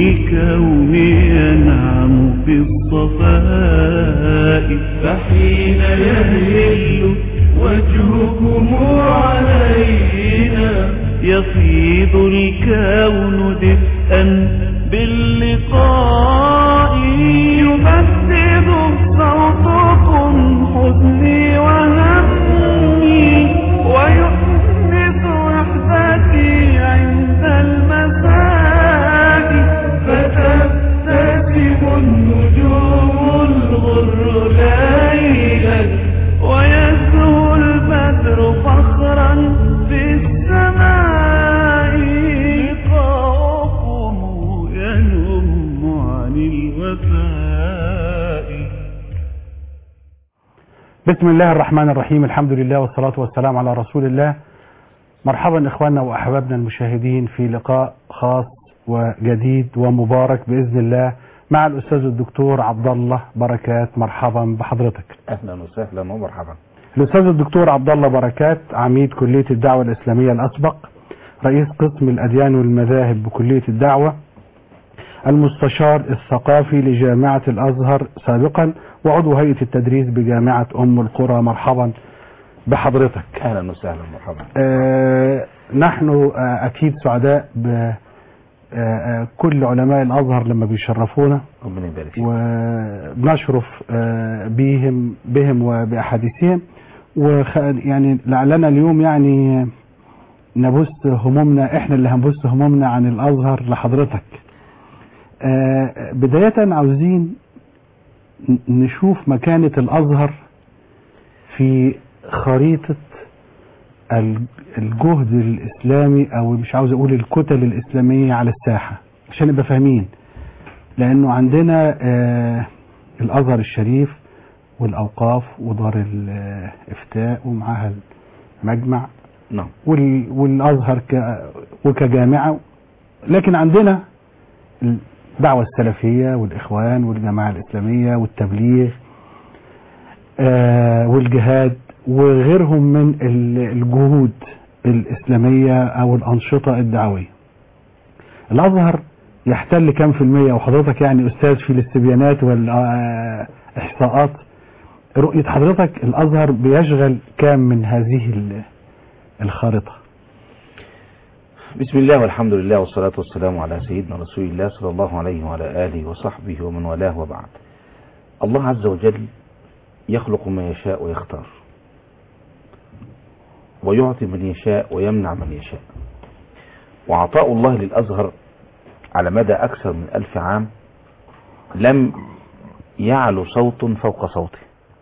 الكون ينعم في الصفاء فحين يهل وجهكم علينا يفيض الكون دفئا باللقاء يبدد صوتكم حزني وهمي ويحدث وحدتي عند المساء فتبتسم النجوم الغر ليلا ويزهو البدر فخرا في السماء لقاؤكم ينم عن الوفاء بسم الله الرحمن الرحيم الحمد لله والصلاة والسلام على رسول الله مرحبا إخواننا وأحبابنا المشاهدين في لقاء خاص وجديد ومبارك بإذن الله مع الأستاذ الدكتور عبد الله بركات مرحبا بحضرتك اهلا وسهلا ومرحبا الأستاذ الدكتور عبد الله بركات عميد كلية الدعوة الإسلامية الأسبق رئيس قسم الأديان والمذاهب بكلية الدعوة المستشار الثقافي لجامعة الأزهر سابقا وعضو هيئة التدريس بجامعة أم القرى مرحبا بحضرتك اهلا وسهلا مرحبا آه نحن آه أكيد سعداء بكل علماء الأزهر لما بيشرفونا ربنا يبارك فيك وبنشرف آه، بهم بهم وبأحاديثهم وخ يعني لعلنا اليوم يعني نبث همومنا احنا اللي هنبث همومنا عن الازهر لحضرتك آه، بداية عاوزين ن- نشوف مكانة الازهر في خريطة ال- الجهد الاسلامي او مش عاوز اقول الكتل الاسلامية على الساحة عشان نبقى فاهمين لانه عندنا آه، الازهر الشريف والاوقاف ودار الافتاء ومعاها المجمع نعم وال- والازهر ك- وكجامعه لكن عندنا الدعوه السلفيه والاخوان والجماعه الاسلاميه والتبليغ آه، والجهاد وغيرهم من ال- الجهود الاسلاميه او الانشطه الدعويه الازهر يحتل كم في المية وحضرتك يعني استاذ في الاستبيانات والاحصاءات رؤية حضرتك الازهر بيشغل كام من هذه ال- الخارطة بسم الله والحمد لله والصلاة والسلام على سيدنا رسول الله صلى الله عليه وعلى آله وصحبه ومن والاه وبعد الله عز وجل يخلق ما يشاء ويختار ويعطي من يشاء ويمنع من يشاء وعطاء الله للأزهر على مدى أكثر من ألف عام لم يعلو صوت فوق صوته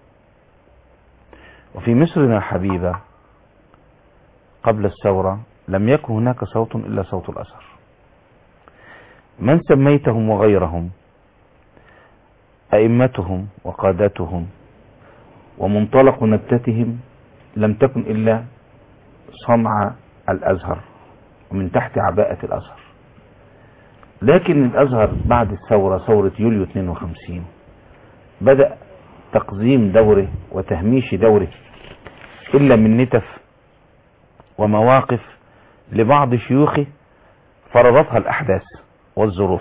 وفي مصرنا الحبيبة قبل الثورة لم يكن هناك صوت إلا صوت الأزهر من سميتهم وغيرهم أئمتهم وقادتهم ومنطلق نبتتهم لم تكن إلا صنع الأزهر ومن تحت عباءة الأزهر لكن الأزهر بعد الثورة ثورة يوليو 52 بدأ تقزيم دوره وتهميش دوره إلا من نتف ومواقف لبعض شيوخه فرضتها الأحداث والظروف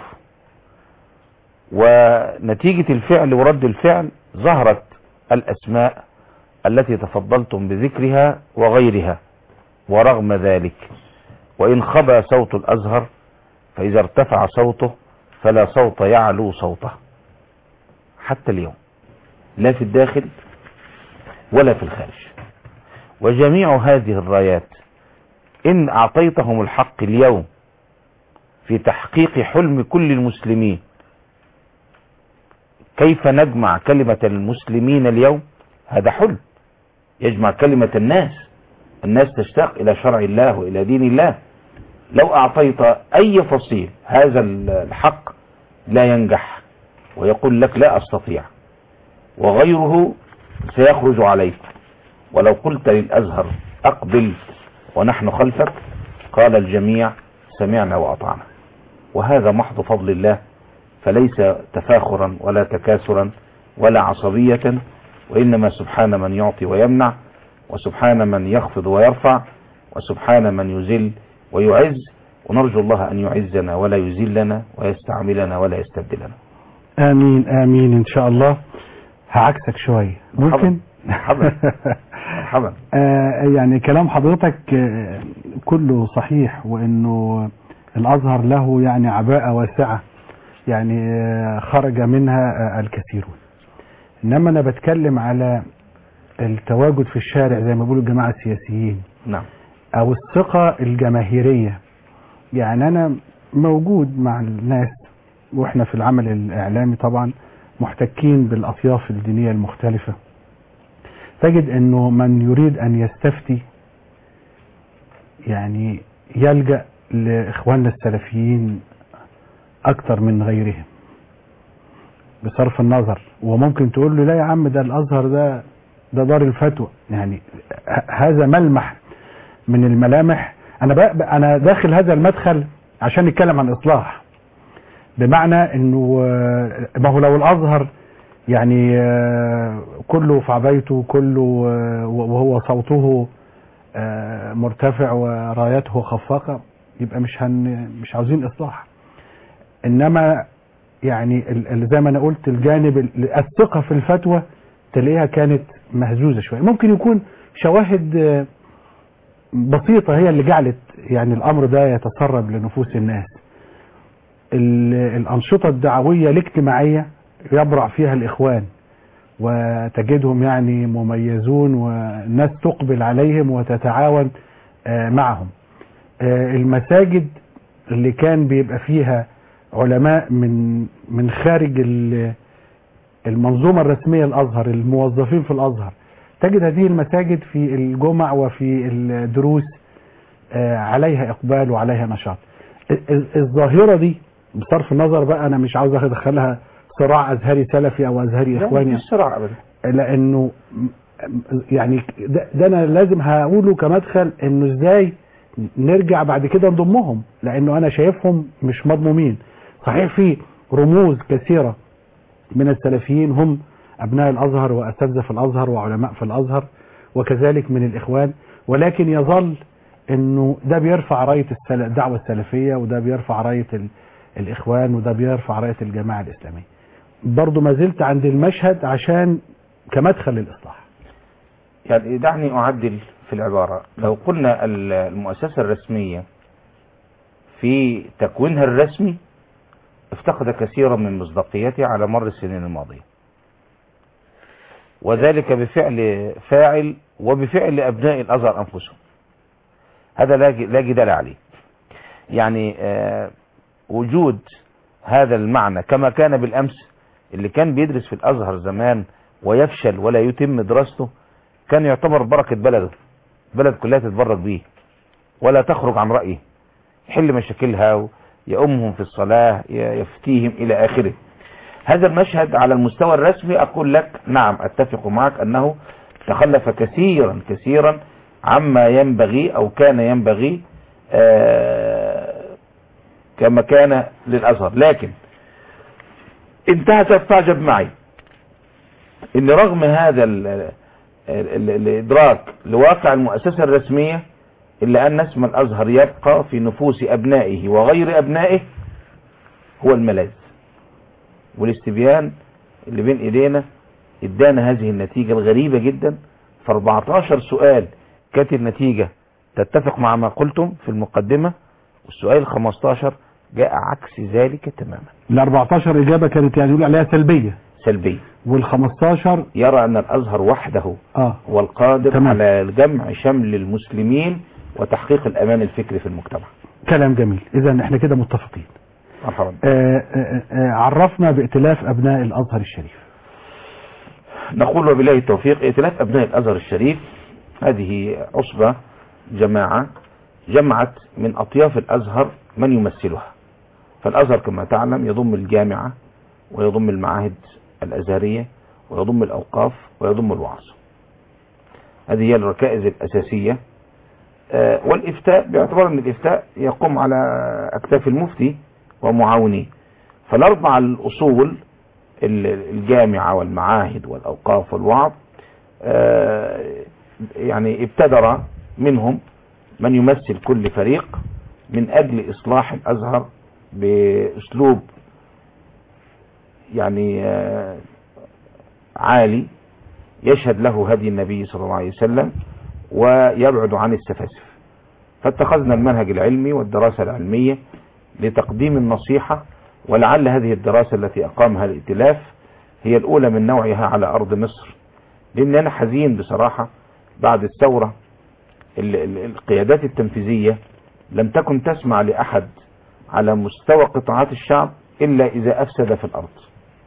ونتيجة الفعل ورد الفعل ظهرت الأسماء التي تفضلتم بذكرها وغيرها ورغم ذلك وإن خبى صوت الأزهر فإذا ارتفع صوته فلا صوت يعلو صوته حتى اليوم لا في الداخل ولا في الخارج وجميع هذه الرايات إن أعطيتهم الحق اليوم في تحقيق حلم كل المسلمين كيف نجمع كلمة المسلمين اليوم هذا حلم يجمع كلمة الناس الناس تشتاق إلى شرع الله وإلى دين الله لو أعطيت أي فصيل هذا الحق لا ينجح ويقول لك لا أستطيع وغيره سيخرج عليك ولو قلت للأزهر أقبل ونحن خلفك قال الجميع سمعنا وأطعنا وهذا محض فضل الله فليس تفاخرا ولا تكاثرا ولا عصبية وإنما سبحان من يعطي ويمنع وسبحان من يخفض ويرفع وسبحان من يذل ويعز ونرجو الله أن يعزنا ولا يذلنا ويستعملنا ولا يستبدلنا امين امين ان شاء الله هعكسك شويه ممكن مرحبا مرحبا آه يعني كلام حضرتك آه كله صحيح وانه الازهر له يعني عباءة واسعة يعني آه خرج منها آه الكثيرون انما انا بتكلم على التواجد في الشارع زي ما بيقولوا الجماعة السياسيين نعم او الثقة الجماهيرية يعني انا موجود مع الناس واحنا في العمل الاعلامي طبعا محتكين بالاطياف الدينية المختلفة تجد انه من يريد ان يستفتي يعني يلجأ لاخواننا السلفيين اكتر من غيرهم بصرف النظر وممكن تقول له لا يا عم ده الازهر ده ده دار الفتوى يعني ه- هذا ملمح من الملامح انا بقى انا داخل هذا المدخل عشان نتكلم عن اصلاح بمعنى انه آه، ما هو لو الازهر يعني آه، كله في عبايته كله آه، وهو صوته آه، مرتفع ورايته خفاقه يبقى مش هن مش عاوزين اصلاح انما يعني ال- ال- زي ما انا قلت الجانب ال- الثقه في الفتوى تلاقيها كانت مهزوزه شويه ممكن يكون شواهد آه، بسيطه هي اللي جعلت يعني الامر ده يتسرب لنفوس الناس ال- الانشطه الدعويه الاجتماعيه يبرع فيها الاخوان وتجدهم يعني مميزون والناس تقبل عليهم وتتعاون آه، معهم آه، المساجد اللي كان بيبقى فيها علماء من من خارج ال- المنظومة الرسمية الأزهر الموظفين في الأزهر تجد هذه المساجد في الجمع وفي الدروس آه، عليها إقبال وعليها نشاط ال- ال- الظاهرة دي بصرف النظر بقى أنا مش عاوز أدخلها صراع أزهري سلفي أو أزهري لا، إخواني مفيش صراع أبدا لانه م- يعني ده, ده انا لازم هقوله كمدخل انه ازاي نرجع بعد كده نضمهم لانه انا شايفهم مش مضمومين صحيح في رموز كثيره من السلفيين هم ابناء الازهر واساتذه في الازهر وعلماء في الازهر وكذلك من الاخوان ولكن يظل انه ده بيرفع رايه السل- الدعوه السلفيه وده بيرفع رايه ال- الاخوان وده بيرفع رايه الجماعه الاسلاميه برضو ما زلت عند المشهد عشان كمدخل للإصلاح يعني دعني أعدل في العبارة لو قلنا ال- المؤسسة الرسمية في تكوينها الرسمي افتقد كثيرا من مصداقيتها على مر السنين الماضية وذلك بفعل فاعل وبفعل أبناء الأزهر أنفسهم هذا لا ج- لا جدال عليه يعني آه، وجود هذا المعنى كما كان بالأمس اللي كان بيدرس في الأزهر زمان ويفشل ولا يتم دراسته كان يعتبر بركة بلده بلد كلها تتبرك بيه ولا تخرج عن رأيه يحل مشاكلها يأمهم في الصلاة ي- يفتيهم إلى آخره هذا المشهد على المستوى الرسمي أقول لك نعم أتفق معك أنه تخلف كثيرا كثيرا عما ينبغي أو كان ينبغي آه، كما كان للأزهر لكن انتهت تعجب معي ان رغم هذا ال ال ال الادراك لواقع المؤسسة الرسمية الا ان اسم الازهر يبقى في نفوس ابنائه وغير ابنائه هو الملاذ والاستبيان اللي بين ايدينا ادانا هذه النتيجة الغريبة جدا في 14 سؤال كانت النتيجة تتفق مع ما قلتم في المقدمة والسؤال ال 15 جاء عكس ذلك تماما ال 14 إجابة كانت يعني يقول عليها سلبية سلبي وال 15 يرى ان الازهر وحده اه هو القادر تمام. على جمع شمل المسلمين وتحقيق الامان الفكري في المجتمع كلام جميل إذا احنا كده متفقين مرحبا آه آه آه عرفنا بائتلاف أبناء الأزهر الشريف نقول وبالله التوفيق ائتلاف ابناء الازهر الشريف هذه عصبة جماعة جمعت من اطياف الازهر من يمثلها فالازهر كما تعلم يضم الجامعة ويضم المعاهد الازهرية ويضم الاوقاف ويضم الوعظ هذه هي الركائز الاساسية آه، والافتاء باعتبار ان الافتاء يقوم على اكتاف المفتي ومعاونيه فالاربع الاصول ال- الجامعة والمعاهد والأوقاف والوعظ آه، يعني ابتدر منهم من يمثل كل فريق من أجل إصلاح الأزهر بأسلوب يعني آه، عالي يشهد له هدي النبي صلى الله عليه وسلم ويبعد عن السفاسف فاتخذنا المنهج العلمي والدراسة العلمية لتقديم النصيحة ولعل هذه الدراسة التي أقامها الائتلاف هي الأولى من نوعها على أرض مصر لأن أنا حزين بصراحة بعد الثورة ال- ال- القيادات التنفيذية لم تكن تسمع لأحد على مستوى قطاعات الشعب إلا إذا أفسد في الأرض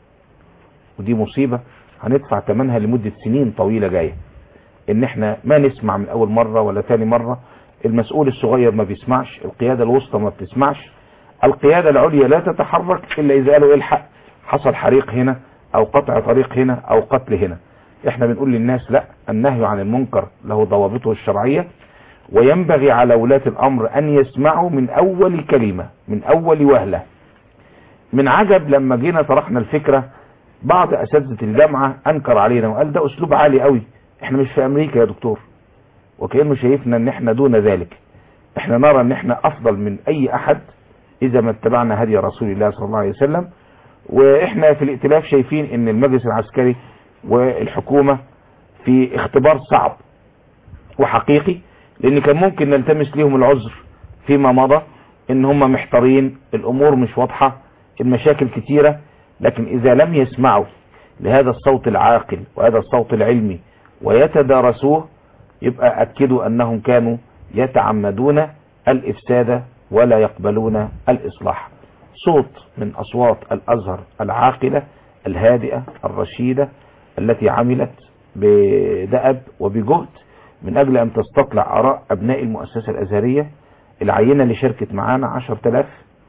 ودي مصيبة هندفع ثمنها لمدة سنين طويلة جاية ان احنا ما نسمع من اول مرة ولا تاني مرة المسؤول الصغير ما بيسمعش القيادة الوسطى ما بتسمعش القيادة العليا لا تتحرك الا اذا قالوا الحق حصل حريق هنا او قطع طريق هنا او قتل هنا احنا بنقول للناس لا النهي عن المنكر له ضوابطه الشرعية وينبغي على ولاة الامر ان يسمعوا من اول كلمة من اول وهلة من عجب لما جينا طرحنا الفكرة بعض اساتذة الجامعة انكر علينا وقال ده اسلوب عالي قوي احنا مش في امريكا يا دكتور وكأنه شايفنا ان احنا دون ذلك احنا نرى ان احنا افضل من اي احد اذا ما اتبعنا هدي رسول الله صلى الله عليه وسلم واحنا في الائتلاف شايفين ان المجلس العسكري والحكومة في اختبار صعب وحقيقي لان كان ممكن نلتمس ليهم العذر فيما مضى ان هم محتارين الامور مش واضحة المشاكل كتيرة لكن اذا لم يسمعوا لهذا الصوت العاقل وهذا الصوت العلمي ويتدارسوه يبقى أكدوا أنهم كانوا يتعمدون الإفساد ولا يقبلون الإصلاح صوت من أصوات الأزهر العاقلة الهادئة الرشيدة التي عملت بدأب وبجهد من أجل أن تستطلع آراء أبناء المؤسسة الأزهرية العينة اللي شاركت معانا 10000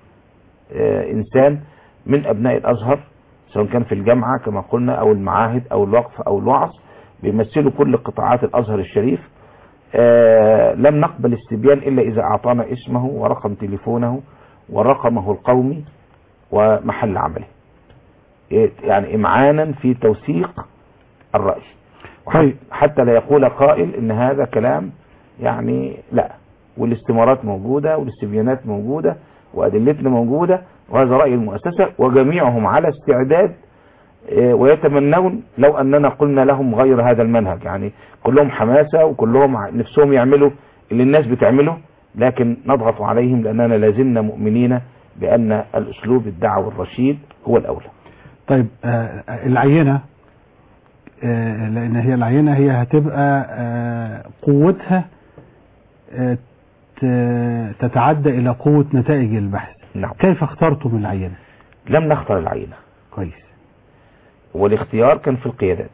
آه، إنسان من أبناء الأزهر سواء كان في الجامعة كما قلنا أو المعاهد أو الوقف أو الوعظ بيمثلوا كل قطاعات الأزهر الشريف آه لم نقبل استبيان إلا إذا أعطانا اسمه ورقم تليفونه ورقمه القومي ومحل عمله إيه يعني إمعانا في توثيق الرأي طيب. حتى لا يقول قائل إن هذا كلام يعني لا والاستمارات موجودة والاستبيانات موجودة وأدلتنا موجودة وهذا رأي المؤسسة وجميعهم على استعداد إيه، ويتمنون لو أننا قلنا لهم غير هذا المنهج يعني كلهم حماسة وكلهم ع- نفسهم يعملوا اللي الناس بتعمله لكن نضغط عليهم لأننا لازلنا مؤمنين بأن الأسلوب الدعوي الرشيد هو الأولى طيب آه، العينة آه، لأن هي العينة هي هتبقى آه، قوتها آه، ت- تتعدى إلى قوة نتائج البحث نعم كيف اخترتم العينة لم نختار العينة كويس والاختيار كان في القيادات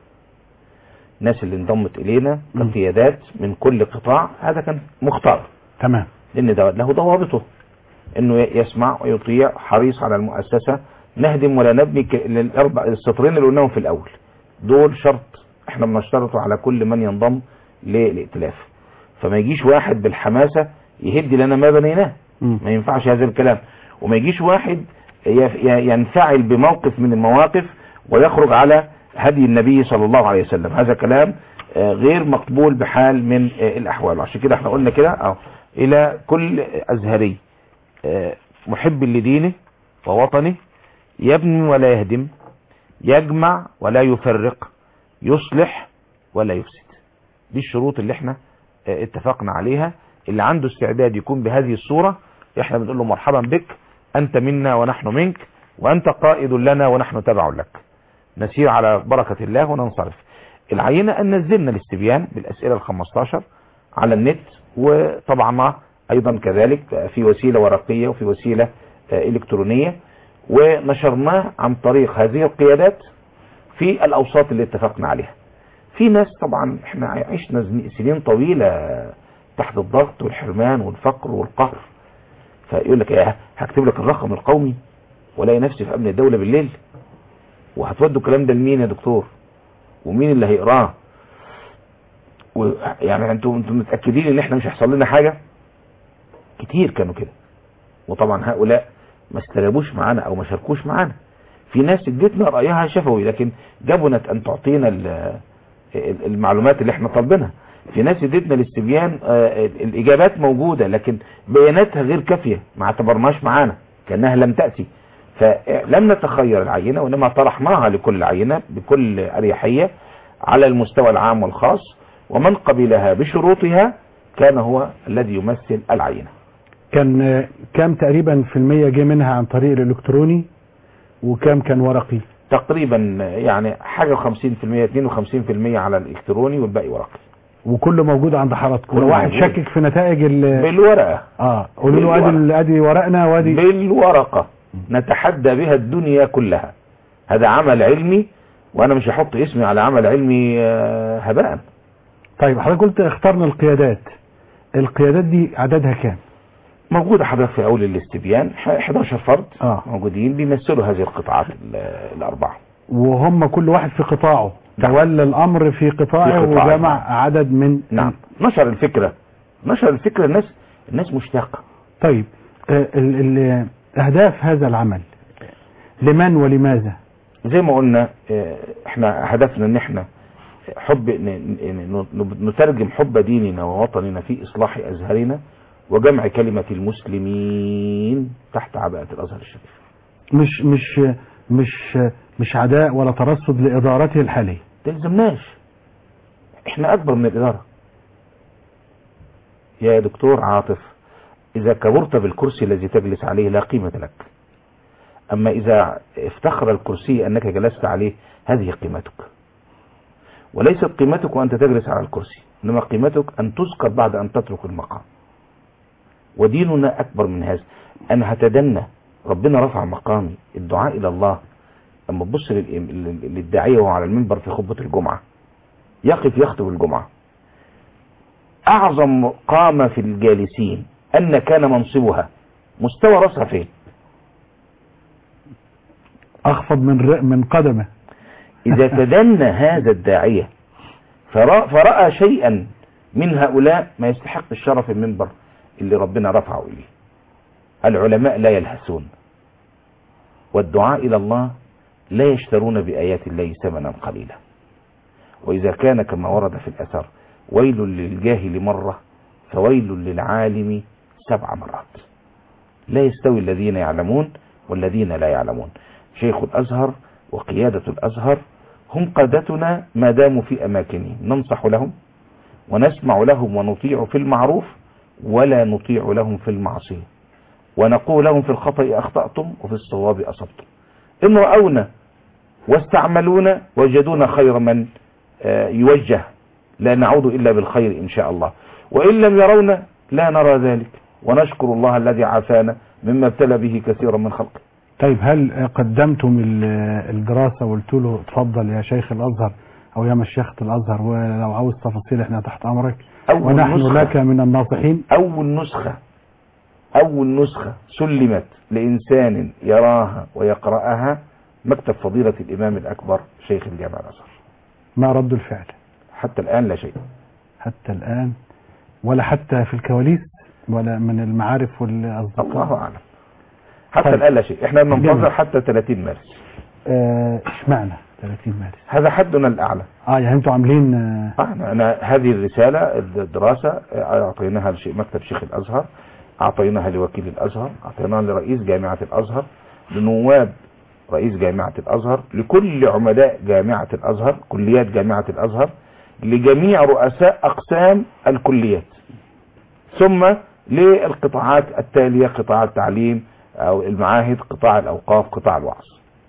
الناس اللي انضمت إلينا مم. كقيادات من كل قطاع هذا كان مختار تمام لأن ده له ضوابطه انه يسمع ويطيع حريص على المؤسسة نهدم ولا نبني ك- الاربع السطرين اللي قلناهم في الاول دول شرط احنا بنشترطه على كل من ينضم للائتلاف فما يجيش واحد بالحماسة يهد لنا ما بنيناه مم. ما ينفعش هذا الكلام وما يجيش واحد يف- ي- ينفعل بموقف من المواقف ويخرج على هدي النبي صلى الله عليه وسلم هذا كلام آه، غير مقبول بحال من آه، الاحوال عشان كده احنا قلنا كده اه الى كل ازهري آه، محب لدينه ووطنه يبني ولا يهدم يجمع ولا يفرق يصلح ولا يفسد دي الشروط اللي احنا آه، اتفقنا عليها اللي عنده استعداد يكون بهذه الصورة احنا بنقول له مرحبا بك انت منا ونحن منك وانت قائد لنا ونحن تبع لك نسير على بركة الله وننصرف العينة ان نزلنا الاستبيان بالاسئلة ال 15 على النت وطبعا ايضا كذلك في وسيلة ورقية وفي وسيلة آه، الكترونية ونشرناه عن طريق هذه القيادات في الاوساط اللي اتفقنا عليها في ناس طبعا احنا عشنا زن- سنين طويلة تحت الضغط والحرمان والفقر والقهر فيقول لك ايه هكتب لك الرقم القومي والاقي نفسي في امن الدولة بالليل وهتودوا الكلام ده لمين يا دكتور ومين اللي هيقراه و- يعني انتوا انتوا متاكدين ان احنا مش هيحصل لنا حاجه كتير كانوا كده وطبعا هؤلاء ما استجابوش معانا او ما شاركوش معانا في ناس اديتنا رايها شفوي لكن جبنت ان تعطينا ال- ال- المعلومات اللي احنا طالبينها في ناس ادتنا الاستبيان آه، الاجابات موجودة لكن بياناتها غير كافية ما اعتبرناش معانا كأنها لم تأتي فلم نتخير العينة وإنما طرحناها لكل عينة بكل أريحية على المستوى العام والخاص ومن قبلها بشروطها كان هو الذي يمثل العينة كان آه، كام تقريبا في المية جه منها عن طريق الالكتروني وكام كان ورقي تقريبا يعني حاجة 50% 52% على الإلكتروني والباقي ورقي وكله موجود عند حضراتكم كله لو واحد موجود. شكك في نتائج ال بالورقة اه قولوا له ادي بالورق. ال- ادي ورقنا وادي بالورقة نتحدى بها الدنيا كلها هذا عمل علمي وانا مش هحط اسمي على عمل علمي آه، هباء طيب حضرتك قلت اخترنا القيادات القيادات دي عددها كام موجودة حضرتك في اول الاستبيان ح- 11 فرد آه. موجودين بيمثلوا هذه القطاعات ال- الاربعة وهم كل واحد في قطاعه نعم. تولى الامر في قطاعه في قطاعه، وجمع نعم. عدد من نعم نشر الفكرة نشر الفكرة الناس الناس مشتاقة طيب آه، ال- ال- اهداف هذا العمل لمن ولماذا زي ما قلنا آه، احنا هدفنا ان احنا حب ن- ن- ن- نترجم حب ديننا ووطننا في اصلاح ازهرنا وجمع كلمة المسلمين تحت عباءة الازهر الشريف مش مش مش مش عداء ولا ترصد لادارته الحاليه تلزمناش احنا اكبر من الادارة يا دكتور عاطف اذا كبرت بالكرسي الذي تجلس عليه لا قيمة لك اما اذا افتخر الكرسي انك جلست عليه هذه قيمتك وليست قيمتك وانت تجلس على الكرسي انما قيمتك ان تذكر بعد ان تترك المقام وديننا اكبر من هذا انا هتدنى ربنا رفع مقامي الدعاء الى الله لما تبص لل- لل- للداعية وهو على المنبر في خطبة الجمعة يقف يخطب الجمعة أعظم قامة في الجالسين أن كان منصبها مستوى رأسها فين اخفض من ر- من قدمه إذا تدنى هذا الداعية فرأى, فرأى شيئا من هؤلاء ما يستحق الشرف المنبر اللي ربنا رفعه إليه العلماء لا يلهسون والدعاء إلى الله لا يشترون بآيات الله ثمنا قليلا وإذا كان كما ورد في الأثر ويل للجاهل مرة فويل للعالم سبع مرات لا يستوي الذين يعلمون والذين لا يعلمون شيخ الأزهر وقيادة الأزهر هم قادتنا ما داموا في أماكنهم ننصح لهم ونسمع لهم ونطيع في المعروف ولا نطيع لهم في المعصية ونقول لهم في الخطأ أخطأتم وفي الصواب أصبتم إن رأونا واستعملونا وجدونا خير من آه، يوجه لا نعود إلا بالخير إن شاء الله وإن لم يرونا لا نرى ذلك ونشكر الله الذي عافانا مما ابتلى به كثيرا من خلقه طيب هل قدمتم ال- الدراسه وقلت له اتفضل يا شيخ الازهر او يا مشيخه الازهر ولو عاوز تفاصيل احنا تحت امرك أول ونحن نسخة. لك من الناصحين أول نسخة أول نسخة سلمت لإنسان يراها ويقرأها مكتب فضيلة الإمام الأكبر شيخ الجامع الأزهر ما رد الفعل حتى الآن لا شيء حتى الان ولا حتى في الكواليس ولا من المعارف والاصدقاء الله أعلم حتى طيب. الآن لا شيء احنا جميل. بننتظر حتى 30 مارس آه، اشمعنى 30 مارس هذا حدنا الأعلى اه يعني انتوا عاملين آه، احنا أنا هذه الرسالة الدراسة أعطيناها لشيء مكتب شيخ الأزهر أعطيناها لوكيل الأزهر أعطيناها لرئيس جامعة الأزهر لنواب رئيس جامعة الأزهر لكل عمداء جامعة الأزهر كليات جامعة الأزهر لجميع رؤساء أقسام الكليات ثم للقطاعات التالية قطاع التعليم أو المعاهد قطاع الأوقاف قطاع الوعظ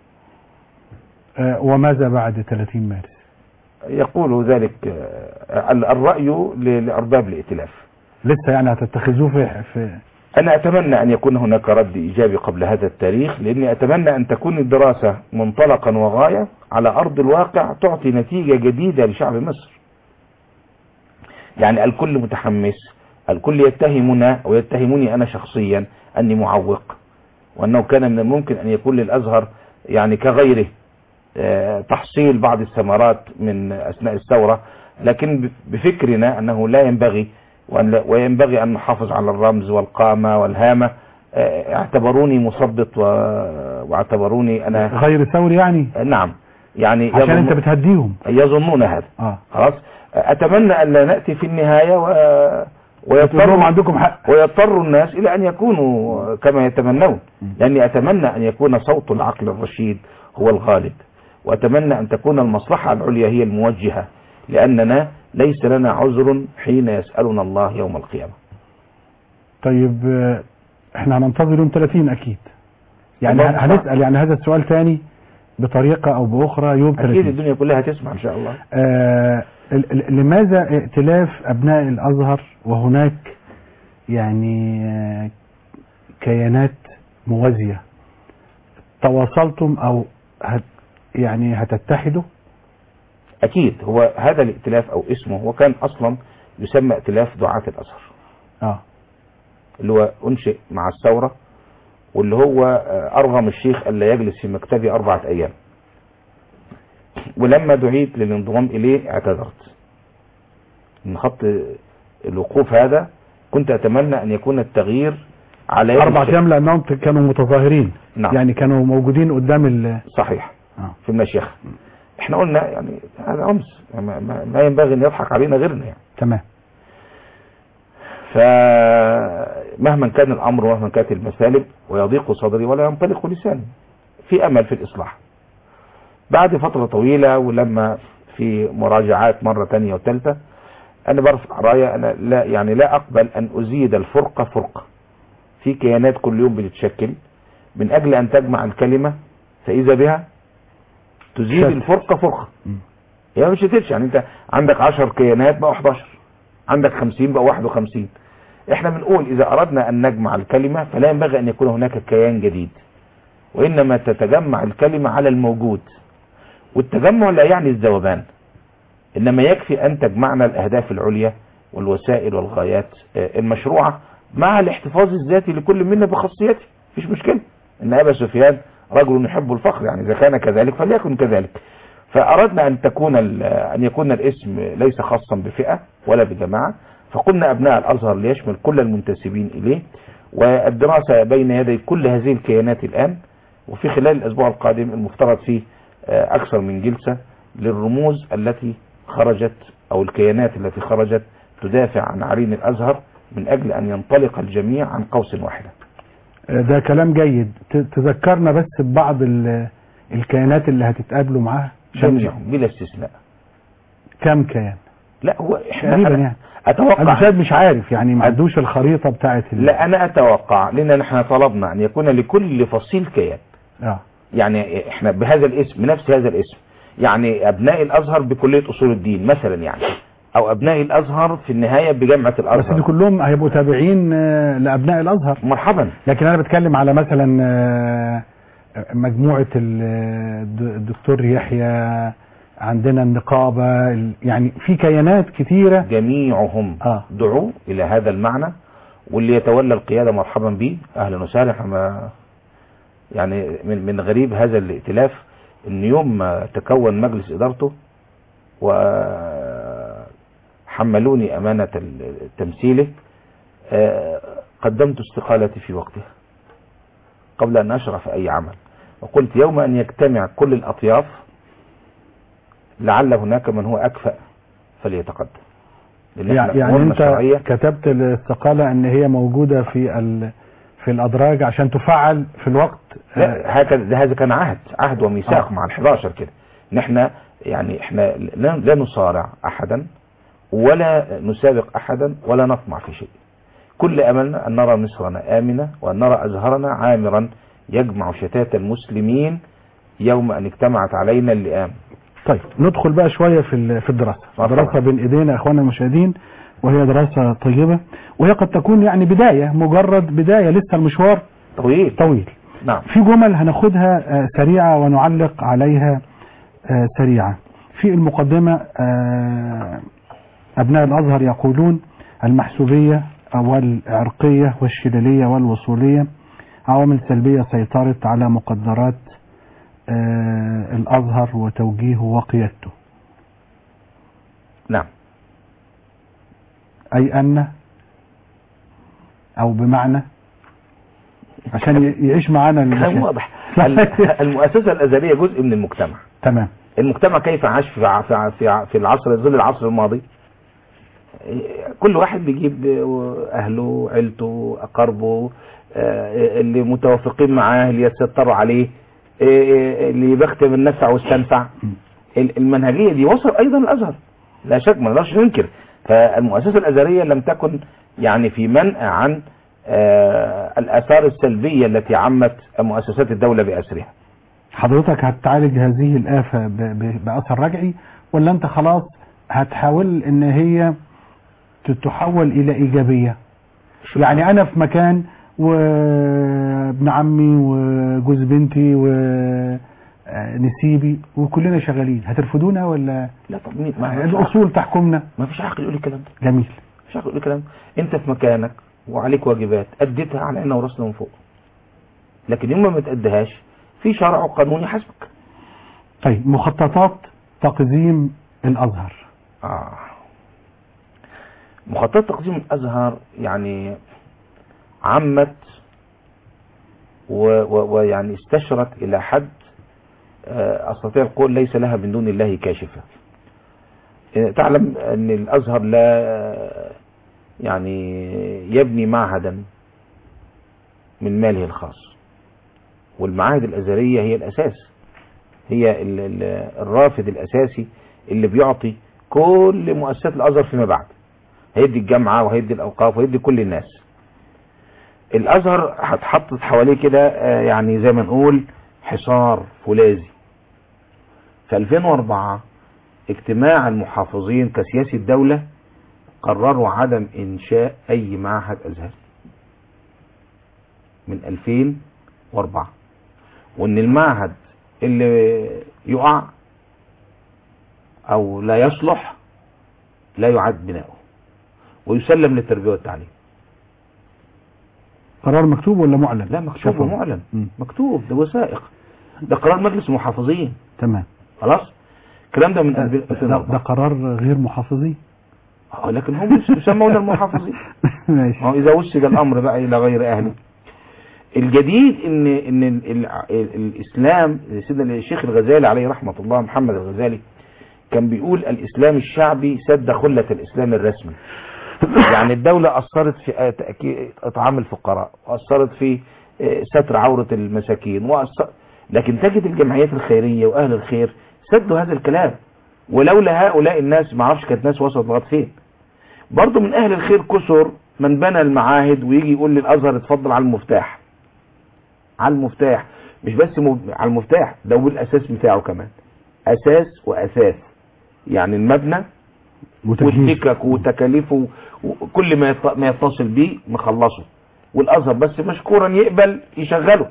آه، وماذا بعد 30 مارس يقول ذلك آه، الرأي ل- لأرباب الائتلاف لسه يعني هتتخذوه في في أنا أتمنى أن يكون هناك رد إيجابي قبل هذا التاريخ لأني أتمنى أن تكون الدراسة منطلقا وغاية على أرض الواقع تعطي نتيجة جديدة لشعب مصر يعني الكل متحمس الكل يتهمنا ويتهمني أنا شخصيا أني معوق وأنه كان من الممكن أن يكون للأزهر يعني كغيره آه، تحصيل بعض الثمرات من أثناء الثورة لكن بفكرنا أنه لا ينبغي وأن لا- وينبغي أن نحافظ على الرمز والقامة والهامة آه، اعتبروني مثبط و- واعتبروني أنا غير ثوري يعني نعم يعني عشان انت يظن- بتهديهم يظنون هذا اه خلاص اتمنى ان لا ناتي في النهايه و... تقول لهم ويضطر عندكم حق ويضطر الناس الى ان يكونوا كما يتمنون لاني اتمنى ان يكون صوت العقل الرشيد هو الغالب واتمنى ان تكون المصلحه العليا هي الموجهه لاننا ليس لنا عذر حين يسالنا الله يوم القيامه طيب آه، احنا هننتظر يوم 30 اكيد يعني الله هن- هنسال يعني هذا السؤال تاني بطريقه او باخرى يوم اكيد 30 الدنيا كلها تسمع ان شاء الله آه ال- ال- لماذا ائتلاف ابناء الازهر وهناك يعني آه، كيانات موازيه تواصلتم او هت يعني هتتحدوا اكيد هو هذا الائتلاف او اسمه هو كان اصلا يسمى ائتلاف دعاة الازهر اه اللي هو انشئ مع الثورة واللي هو آه، ارغم الشيخ الا يجلس في مكتبي اربعة ايام ولما دعيت للانضمام اليه اعتذرت من خط الوقوف هذا كنت اتمنى ان يكون التغيير على يد اربع الشيخ. ايام لانهم ت- كانوا متظاهرين نعم. يعني كانوا موجودين قدام ال صحيح آه. في المشيخة احنا قلنا يعني هذا امس ما, ما, ما ينبغي ان يضحك علينا غيرنا يعني تمام فمهما كان الامر ومهما كانت المسالب ويضيق صدري ولا ينطلق لساني في امل في الاصلاح بعد فترة طويلة ولما في مراجعات مرة تانية وثالثة انا برفع راية انا لا يعني لا اقبل ان ازيد الفرقة فرقة في كيانات كل يوم بتتشكل من اجل ان تجمع الكلمة فاذا بها تزيد شتت. الفرقة فرقة مم. هي مش هتمشي يعني انت عندك 10 كيانات بقوا 11 عندك 50 بقوا 51 احنا بنقول اذا اردنا ان نجمع الكلمة فلا ينبغي ان يكون هناك كيان جديد وانما تتجمع الكلمة على الموجود والتجمع لا يعني الذوبان انما يكفي ان تجمعنا الاهداف العليا والوسائل والغايات آه، المشروعة مع الاحتفاظ الذاتي لكل منا بخاصيته مفيش مشكلة ان ابا سفيان رجل يحب الفخر يعني اذا كان كذلك فليكن كذلك فأردنا أن تكون ال- أن يكون الاسم ليس خاصا بفئة ولا بجماعة فقلنا أبناء الأزهر ليشمل كل المنتسبين إليه والدراسة بين يدي كل هذه الكيانات الآن وفي خلال الأسبوع القادم المفترض فيه آه، أكثر من جلسة للرموز التي خرجت أو الكيانات التي خرجت تدافع عن عرين الأزهر من أجل أن ينطلق الجميع عن قوس واحدة آه، ده كلام جيد ت- تذكرنا بس ببعض ال- الكيانات اللي هتتقابلوا معاها عشان جميعهم بلا استثناء كام كيان لا هو احنا تقريبا أنا يعني أتوقع المشاهد مش عارف يعني ما عندوش الخريطة بتاعت ال- لا انا اتوقع لان نحن طلبنا ان يكون لكل فصيل كيان اه يعني احنا بهذا الاسم بنفس هذا الاسم يعني ابناء الازهر بكلية اصول الدين مثلا يعني او ابناء الازهر في النهاية بجامعة بس دي الازهر كلهم هيبقوا تابعين آه، لابناء الازهر مرحبا لكن انا بتكلم على مثلا آه، مجموعة ال- الد- الدكتور يحيى عندنا النقابة ال- يعني في كيانات كتيرة جميعهم آه. دعوا الى هذا المعنى واللي يتولى القيادة مرحبا به اهلا وسهلا احنا يعني من من غريب هذا الائتلاف ان يوم ما تكون مجلس ادارته وحملوني امانة ال- تمثيله آه، قدمت استقالتي في وقتها قبل ان اشرف اي عمل وقلت يوم ان يجتمع كل الاطياف لعل هناك من هو اكفأ فليتقدم لأن إحنا يعني يعني أمورنا انت الشرعية كتبت الاستقالة ان هي موجودة في ال في الادراج عشان تفعل في الوقت آه، لا هكذا هذا كان عهد عهد وميثاق آه. مع ال 11 كده ان احنا يعني احنا لا لا نصارع احدا ولا نسابق احدا ولا نطمع في شيء كل املنا ان نرى مصرنا امنه وان نرى ازهرنا عامرا يجمع شتات المسلمين يوم ان اجتمعت علينا اللئام طيب ندخل بقى شوية في ال- في الدراسة طبعا. الدراسة بين ايدينا اخواننا المشاهدين وهي دراسة طيبة وهي قد تكون يعني بداية مجرد بداية لسه المشوار طويل طويل نعم في جمل هناخدها آه، سريعة ونعلق عليها آه، سريعة في المقدمة آه، أبناء الأزهر يقولون المحسوبية والعرقية والشلالية والوصولية عوامل سلبية سيطرت على مقدرات آه، الأزهر وتوجيهه وقيادته نعم أي أن أو بمعنى عشان ي- يعيش معانا كلام المشاهد. واضح ال- المؤسسة الأزلية جزء من المجتمع تمام المجتمع كيف عاش في ع- في ع- في ع- في العصر ظل العصر الماضي كل واحد بيجيب اهله عيلته اقاربه آه، اللي متوافقين معاه اللي يتستروا عليه آه، اللي بيختم النفع واستنفع ال- المنهجيه دي وصل ايضا الازهر لا شك ما نقدرش ننكر فالمؤسسه الازهريه لم تكن يعني في منأى عن آه، الاثار السلبيه التي عمت مؤسسات الدوله باسرها حضرتك هتعالج هذه الآفة ب- ب- بأثر رجعي ولا أنت خلاص هتحاول إن هي تتحول إلى إيجابية يعني أنا في مكان وابن عمي وجوز بنتي ونسيبي وكلنا شغالين هترفضونا ولا لا طب مين- ما ما فيش عقل- الأصول تحكمنا ما فيش عقل يقول الكلام ده جميل مش عارف اقول الكلام انت في مكانك وعليك واجبات اديتها على عيننا وراسنا من فوق لكن يوم ما تأديهاش في شرع وقانون يحاسبك طيب مخططات تقديم الأزهر آه. مخططات تقديم الازهر يعني عمت و- و- ويعني استشرت الى حد آه، استطيع القول ليس لها من دون الله كاشفه آه، تعلم ان الازهر لا يعني يبني معهدا من ماله الخاص والمعاهد الازهريه هي الاساس هي ال- ال- الرافد الاساسي اللي بيعطي كل مؤسسات الازهر فيما بعد هيدي الجامعه وهيدي الاوقاف وهيدي كل الناس الازهر هتحطت حواليه كده آه، يعني زي ما نقول حصار فولاذي في 2004 اجتماع المحافظين كسياسي الدولة قرروا عدم انشاء اي معهد ازهري من 2004 وان المعهد اللي يقع او لا يصلح لا يعاد بناؤه ويسلم للتربية والتعليم قرار مكتوب ولا معلن لا مكتوب شفوي. ومعلن مم. مكتوب ده وثائق ده قرار مجلس المحافظين تمام خلاص الكلام ده من ده, 2004 ده قرار غير محافظي آه، لكن هم يسمون المحافظين ماشي ما هو اذا وسج الامر بقى الى غير اهله الجديد ان ان ال ال ال الاسلام سيدنا الشيخ الغزالي عليه رحمه الله محمد الغزالي كان بيقول الاسلام الشعبي سد خله الاسلام الرسمي يعني الدولة أثرت في آه، تأكيد إطعام الفقراء وأثرت في آه، ستر عورة المساكين وأثر لكن تجد الجمعيات الخيرية وأهل الخير سدوا هذا الكلام ولولا هؤلاء الناس ما اعرفش كانت ناس وصلت لغايه فين برضه من أهل الخير كسر من بنى المعاهد ويجي يقول للأزهر اتفضل على المفتاح على المفتاح مش بس مب... على المفتاح ده هو الأساس بتاعه كمان أساس وأساس يعني المبنى وتجهيز والسكك وتكاليفه وكل ما يط- ما يتصل بيه مخلصه والازهر بس مشكورا يقبل يشغله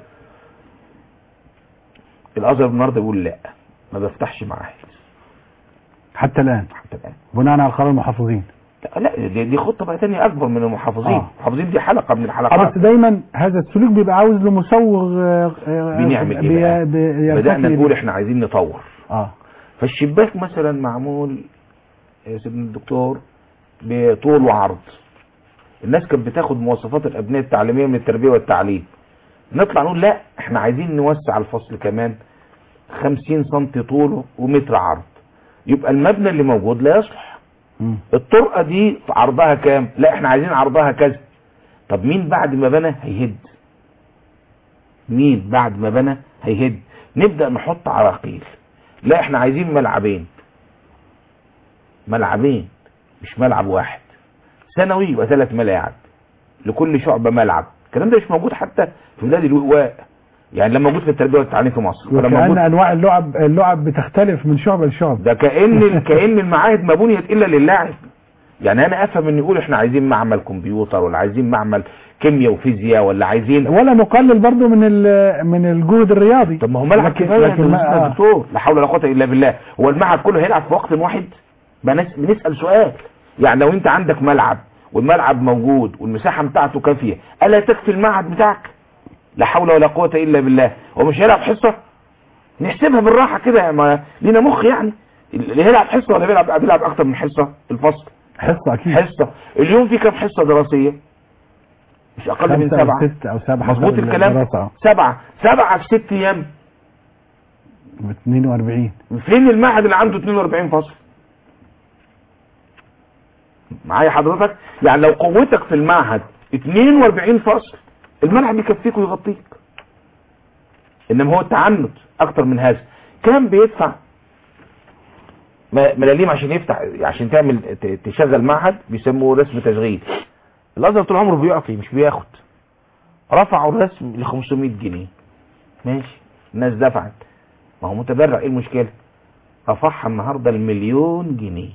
الازهر النهارده بيقول لا ما بفتحش معاهد حتى الآن حتى الان بناء على قرار المحافظين لا, لا دي, دي خطه بقى تانية اكبر من المحافظين آه. المحافظين دي حلقه من آه، الحلقات بس دايما هذا السلوك بيبقى عاوز له مسوغ آه، آه، بنعمل بي- ايه بقى بي- بدانا يرتقي نقول ب- احنا عايزين نطور اه فالشباك مثلا معمول يا سيدنا الدكتور بطول وعرض الناس كانت بتاخد مواصفات الابنيه التعليميه من التربيه والتعليم نطلع نقول لا احنا عايزين نوسع الفصل كمان 50 سم طوله ومتر عرض يبقى المبنى اللي موجود لا يصلح مم. الطرقه دي في عرضها كام لا احنا عايزين عرضها كذا طب مين بعد ما بنى هيهد مين بعد ما بنى هيهد نبدا نحط عراقيل لا احنا عايزين ملعبين ملعبين مش ملعب واحد ثانوي يبقى ثلاث ملاعب لكل شعبة ملعب الكلام ده مش موجود حتى في بلاد الوئواء يعني لما موجود في التربية والتعليم في مصر ولا وكأن موجود انواع اللعب اللعب بتختلف من شعب لشعب ده كأن كأن المعاهد ما بنيت إلا للعب يعني أنا أفهم إن يقول إحنا عايزين معمل كمبيوتر ولا عايزين معمل كيمياء وفيزياء ولا عايزين ولا نقلل برضو من ال- من الجهد الرياضي طب ما هو ملعب لكن- كفايه لكن ده ما- اسمها آه. دكتور لا حول ولا قوه الا بالله هو الملعب كله هيلعب في وقت واحد بنس- بنسال سؤال يعني لو انت عندك ملعب والملعب موجود والمساحه بتاعته كافيه الا تكفي المعهد بتاعك لا حول ولا قوه الا بالله هو مش هيلعب حصه نحسبها بالراحه كده ما لينا مخ يعني اللي هيلعب حصه ولا بيلعب بيلعب اكتر من حصه في الفصل حصة اكيد حصه اليوم في كام حصه دراسيه مش اقل من خمسة او سبعه ست او سبعة مظبوط حسب الكلام الدراسة. سبعة سبعة في ست ايام 42 فين المعهد اللي عنده 42 فصل معايا حضرتك يعني لو قوتك في المعهد 42 فصل المنهج يكفيك ويغطيك انما هو التعنت اكتر من هذا كان بيدفع م- ملاليم عشان يفتح عشان تعمل ت- تشغل معهد بيسموه رسم تشغيل الازهر طول عمره بيعطي مش بياخد رفعوا الرسم ل 500 جنيه ماشي الناس دفعت ما هو متبرع ايه المشكله رفعها النهارده المليون جنيه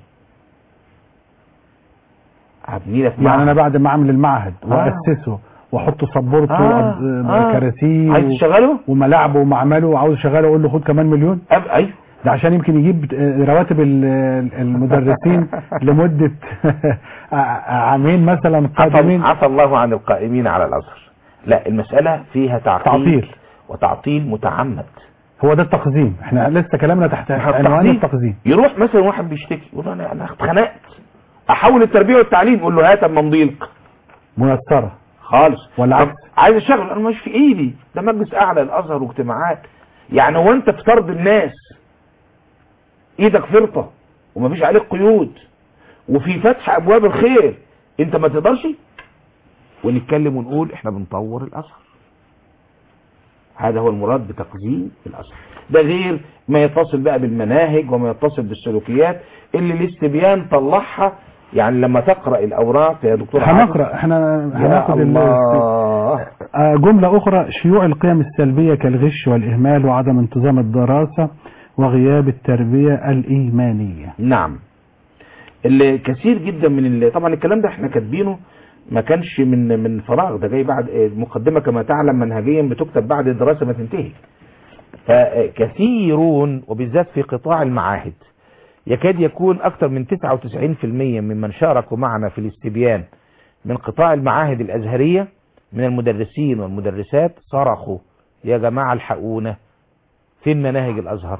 هبني لك يعني معهد. انا بعد ما اعمل المعهد آه. واسسه واحط سبورته آه، وأب- آه. كراسيه عايز و- تشغله وملاعبه ومعمله وعاوز اشغله اقول له خد كمان مليون أب... ايوه ده عشان يمكن يجيب آه، رواتب ال- المدرسين لمدة عامين مثلا عفى, قادمين عفى الله عن القائمين على الازهر لا المساله فيها تعطيل, تعطيل. وتعطيل متعمد هو ده التقزيم احنا لسه كلامنا تحت عنوان تعطيل. التقزيم يروح مثلا واحد بيشتكي يقول له انا انا اتخنقت احول التربيه والتعليم يقول له هات اما مضيلك ميسرة خالص والعكس. طب عايز اشتغل انا مش في ايدي ده مجلس اعلى الازهر واجتماعات يعني هو انت في طرد الناس ايدك فرطه ومفيش عليك قيود وفي فتح ابواب الخير انت ما تقدرش ونتكلم ونقول احنا بنطور الازهر هذا هو المراد بتقزيم الازهر ده غير ما يتصل بقى بالمناهج وما يتصل بالسلوكيات اللي الاستبيان طلعها يعني لما تقرا الاوراق يا دكتور عاطف، هنقرأ احنا يا هناخد ال- الله آه، جملة أخرى شيوع القيم السلبية كالغش والإهمال وعدم انتظام الدراسة وغياب التربية الإيمانية نعم اللي كثير جدا من اللي طبعا الكلام ده احنا كاتبينه ما كانش من من فراغ ده جاي بعد المقدمه كما تعلم منهجيا بتكتب بعد الدراسه ما تنتهي فكثيرون وبالذات في قطاع المعاهد يكاد يكون أكثر من 99% ممن شاركوا معنا في الاستبيان من قطاع المعاهد الأزهرية من المدرسين والمدرسات صرخوا يا جماعة الحقونا فين مناهج الأزهر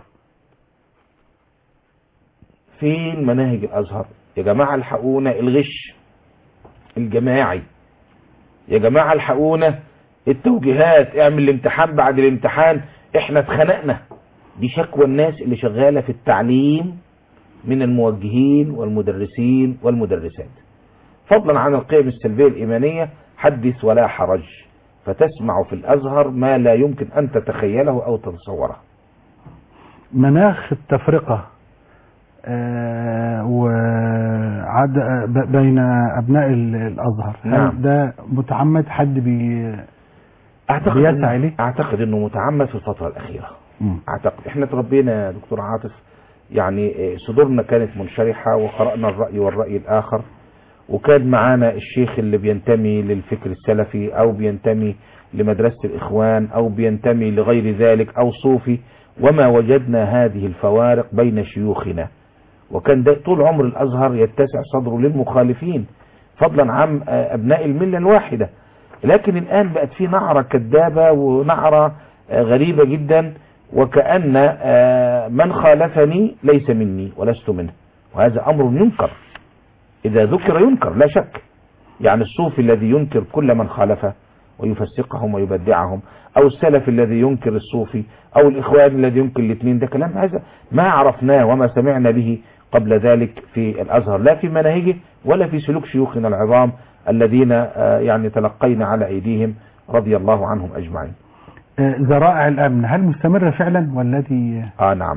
فين مناهج الأزهر يا جماعة الحقونا الغش الجماعي يا جماعة الحقونا التوجيهات اعمل الامتحان بعد الامتحان احنا اتخنقنا دي شكوى الناس اللي شغالة في التعليم من الموجهين والمدرسين والمدرسات فضلا عن القيم السلبية الإيمانية حدث ولا حرج فتسمع في الأزهر ما لا يمكن أن تتخيله أو تتصوره مناخ التفرقة آه، وعد ب- بين أبناء ال- الأزهر نعم. هل ده متعمد حد بي أعتقد بيسعى إنه- إليه؟ أعتقد أنه متعمد في الفترة الأخيرة مم. اعتقد احنا تربينا يا دكتور عاطف يعني إيه، صدورنا كانت منشرحة وقرأنا الرأي والرأي الآخر وكان معانا الشيخ اللي بينتمي للفكر السلفي أو بينتمي لمدرسة الإخوان أو بينتمي لغير ذلك أو صوفي وما وجدنا هذه الفوارق بين شيوخنا وكان ده طول عمر الأزهر يتسع صدره للمخالفين فضلا عن آه، أبناء الملة الواحدة لكن الآن بقت في نعرة كذابة ونعرة آه، غريبة جدا وكأن آه، من خالفني ليس مني ولست منه وهذا أمر ينكر إذا ذكر ينكر لا شك يعني الصوفي الذي ينكر كل من خالفه ويفسقهم ويبدعهم أو السلف الذي ينكر الصوفي أو الإخوان الذي ينكر الاثنين ده كلام هذا ما عرفناه وما سمعنا به قبل ذلك في الأزهر لا في مناهجه ولا في سلوك شيوخنا العظام الذين آه، يعني تلقينا على أيديهم رضي الله عنهم أجمعين آه، ذرائع الأمن هل مستمرة فعلا والذي آه نعم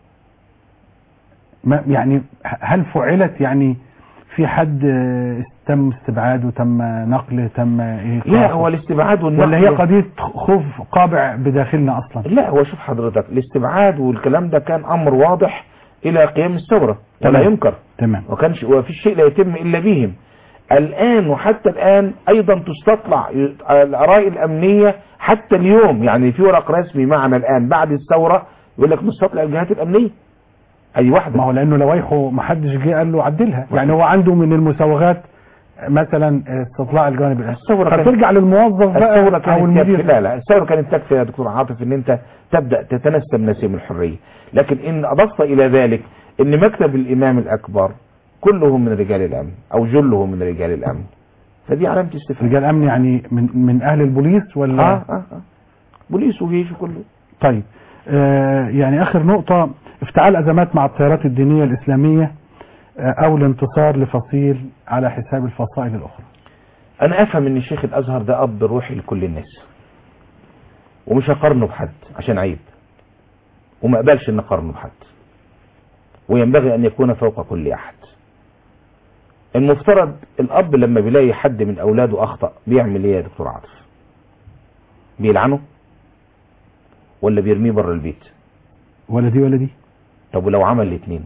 ما يعني هل فعلت يعني في حد آه، تم استبعاده تم نقله تم إيه لا هو الاستبعاد والنقل ولا هي قضية خوف قابع بداخلنا أصلا لا هو شوف حضرتك الاستبعاد والكلام ده كان امر واضح الى قيام الثوره ولا تمام. ينكر تمام وكانش وفي شيء لا يتم الا بهم الان وحتى الان ايضا تستطلع الاراء الامنيه حتى اليوم يعني في ورق رسمي معنا الان بعد الثوره يقول لك نستطلع الجهات الامنيه اي ما واحده هو لأنه لوائحه ما حدش جه قال له عدلها يعني هو عنده من المساوغات مثلا استطلاع الجانب الآخر الثوره كانت فترجع للموظف الثورة بقى أو كانت تكفي المدير لا لا الثورة كانت تكفي يا دكتور عاطف ان انت تبدأ تتنسم نسيم الحرية لكن ان اضفت الى ذلك ان مكتب الامام الاكبر كله من رجال الامن او جله من رجال الامن فدي علامة استفهام رجال أمن يعني من من أهل البوليس ولا اه اه اه بوليس وجيش وكله طيب آه، يعني اخر نقطة افتعال ازمات مع التيارات الدينية الاسلامية آه، او الانتصار لفصيل على حساب الفصائل الاخرى انا افهم ان شيخ الازهر ده اب روحي لكل الناس ومش هقارنه بحد عشان عيب وما اقبلش ان اقارنه بحد وينبغي ان يكون فوق كل احد المفترض الاب لما بيلاقي حد من اولاده اخطا بيعمل ايه يا دكتور عاطف بيلعنه ولا بيرميه بره البيت ولا دي ولا دي طب ولو عمل الاثنين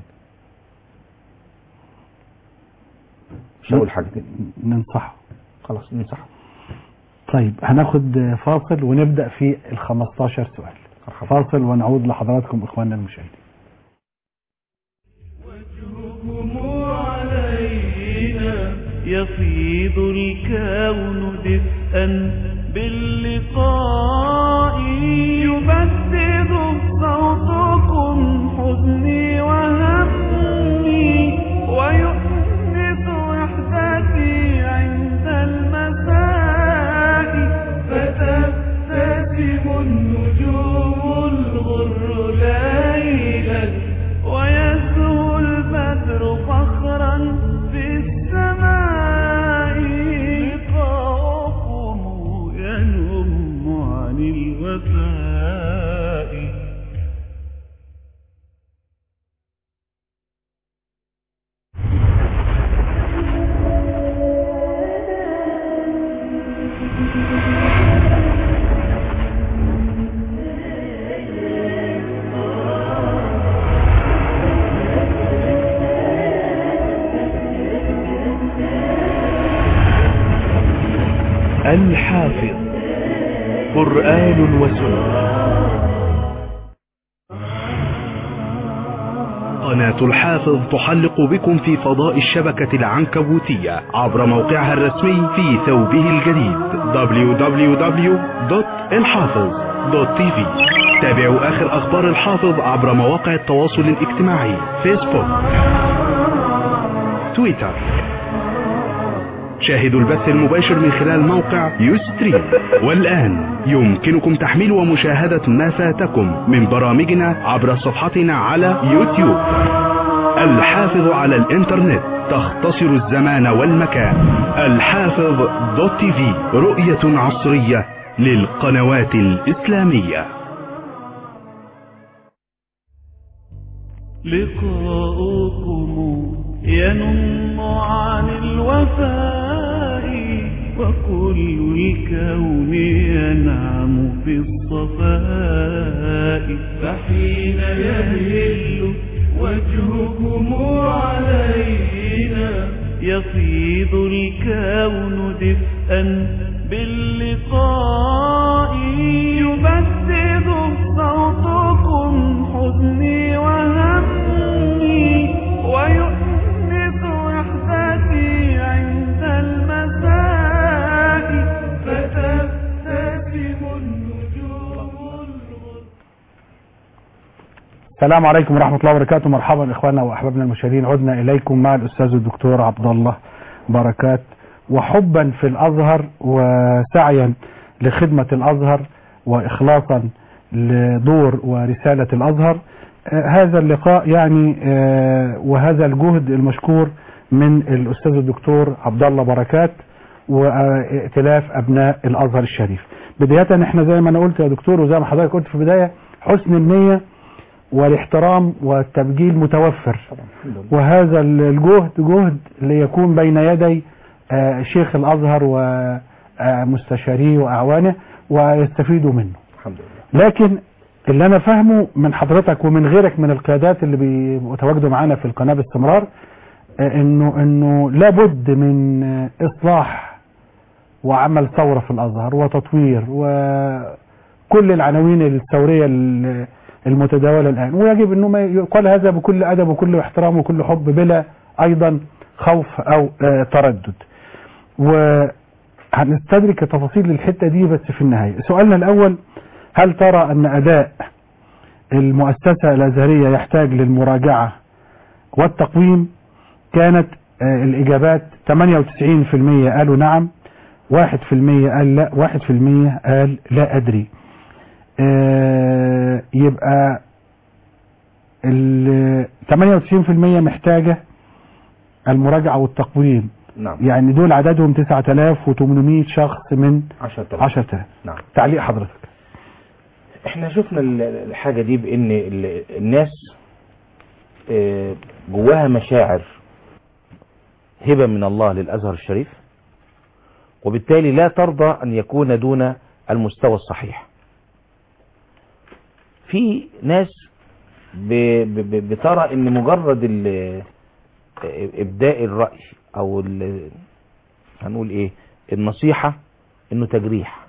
مش هقول حاجه تاني ننصحه خلاص نمسحه طيب هناخد فاصل ونبدأ في ال 15 سؤال مرحبا. فاصل ونعود لحضراتكم اخواننا المشاهدين وجهكم علينا يفيض الكون دفئا باللقاء يبدد صوتكم حزني وهمي ويؤنس وحدتي عند المساء فتبتسم النجوم الغر ليلا ويزهو البدر فخرا في السماء لقاؤكم ينم عن الوفاء الحافظ قرآن وسنة قناة الحافظ تحلق بكم في فضاء الشبكة العنكبوتية عبر موقعها الرسمي في ثوبه الجديد www.الحافظ.tv تابعوا آخر أخبار الحافظ عبر مواقع التواصل الاجتماعي فيسبوك تويتر شاهدوا البث المباشر من خلال موقع يوستريم والآن يمكنكم تحميل ومشاهدة ما فاتكم من برامجنا عبر صفحتنا على يوتيوب الحافظ على الانترنت تختصر الزمان والمكان الحافظ دوت تي في رؤية عصرية للقنوات الإسلامية لقاؤكم ينم عن الوفاء وكل الكون ينعم في الصفاء فحين يهل وجهكم علينا يفيض الكون دفئا باللقاء يبدد صوتكم حزني وهمي ويؤنس وحدتي عند المساء فتبتسم النجوم الغر السلام عليكم ورحمة الله وبركاته مرحبا اخواننا واحبابنا المشاهدين عدنا اليكم مع الاستاذ الدكتور عبد الله بركات وحبا في الازهر وسعيا لخدمة الازهر واخلاصا لدور ورسالة الازهر آه، هذا اللقاء يعني آه، وهذا الجهد المشكور من الاستاذ الدكتور عبد الله بركات وائتلاف ابناء الازهر الشريف بداية احنا زي ما انا قلت يا دكتور وزي ما حضرتك قلت في البداية حسن النية والاحترام والتبجيل متوفر وهذا الجهد جهد ليكون بين يدي آه، شيخ الازهر ومستشاريه واعوانه ويستفيدوا منه الحمد لله لكن اللي انا فاهمه من حضرتك ومن غيرك من القيادات اللي بيتواجدوا معانا في القناه باستمرار آه، انه انه لابد من آه، اصلاح وعمل ثوره في الازهر وتطوير وكل العناوين الثوريه ال- المتداوله الان ويجب انه ما يقال هذا بكل ادب وكل احترام وكل حب بلا ايضا خوف او آه، تردد وهنستدرك تفاصيل الحته دي بس في النهايه سؤالنا الاول هل ترى ان اداء المؤسسه الازهريه يحتاج للمراجعه والتقويم كانت آه، الاجابات 98% قالوا نعم 1% قال لا 1% قال لا ادري آه، يبقى ال 98% محتاجة المراجعة والتقويم نعم يعني دول عددهم 9800 شخص من 10000 10000 نعم تعليق حضرتك احنا شفنا ال- الحاجة دي بان ال- الناس آه، جواها مشاعر هبة من الله للأزهر الشريف وبالتالي لا ترضى أن يكون دون المستوى الصحيح في ناس ب- ب- ب- بترى ان مجرد ال- ابداء الرأي او ال- هنقول ايه النصيحة انه تجريح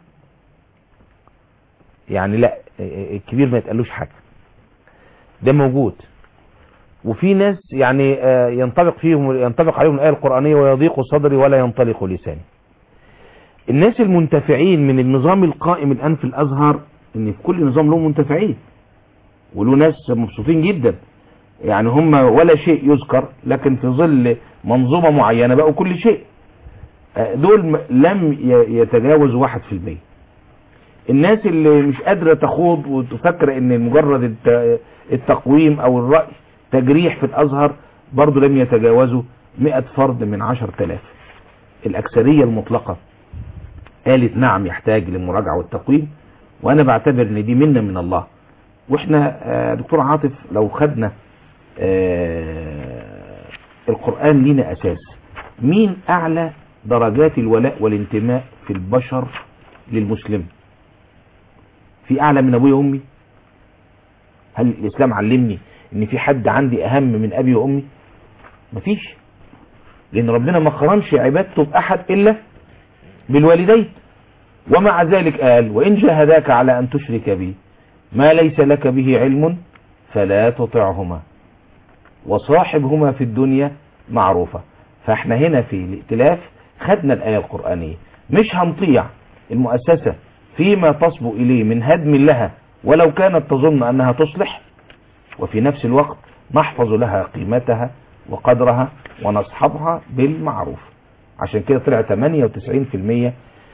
يعني لا الكبير ما يتقالوش حاجة ده موجود وفي ناس يعني آه، ينطبق فيهم ينطبق عليهم الآية القرآنية ويضيق صدري ولا ينطلق لساني الناس المنتفعين من النظام القائم الآن في الأزهر ان في كل نظام له منتفعين وله ناس مبسوطين جدا يعني هم ولا شيء يذكر لكن في ظل منظومة معينة بقوا كل شيء آه، دول م- لم ي- يتجاوزوا واحد في المية الناس اللي مش قادرة تخوض وتفكر ان مجرد الت- التقويم او الرأي تجريح في الازهر برضو لم يتجاوزوا مئة فرد من عشر تلاف الاكثرية المطلقة قالت نعم يحتاج للمراجعة والتقويم وانا بعتبر ان دي منة من الله واحنا آه، دكتور عاطف لو خدنا آه، القرآن لنا اساس مين اعلى درجات الولاء والانتماء في البشر للمسلم في اعلى من ابويا وامي هل الاسلام علمني ان في حد عندي اهم من ابي وامي مفيش لان ربنا ما قرنش عبادته باحد الا بالوالدين ومع ذلك قال وان جاهداك على ان تشرك بي ما ليس لك به علم فلا تطعهما وصاحبهما في الدنيا معروفة فاحنا هنا في الائتلاف خدنا الآية القرآنية مش هنطيع المؤسسة فيما تصبو إليه من هدم لها ولو كانت تظن أنها تصلح وفي نفس الوقت نحفظ لها قيمتها وقدرها ونصحبها بالمعروف عشان كده طلع 98%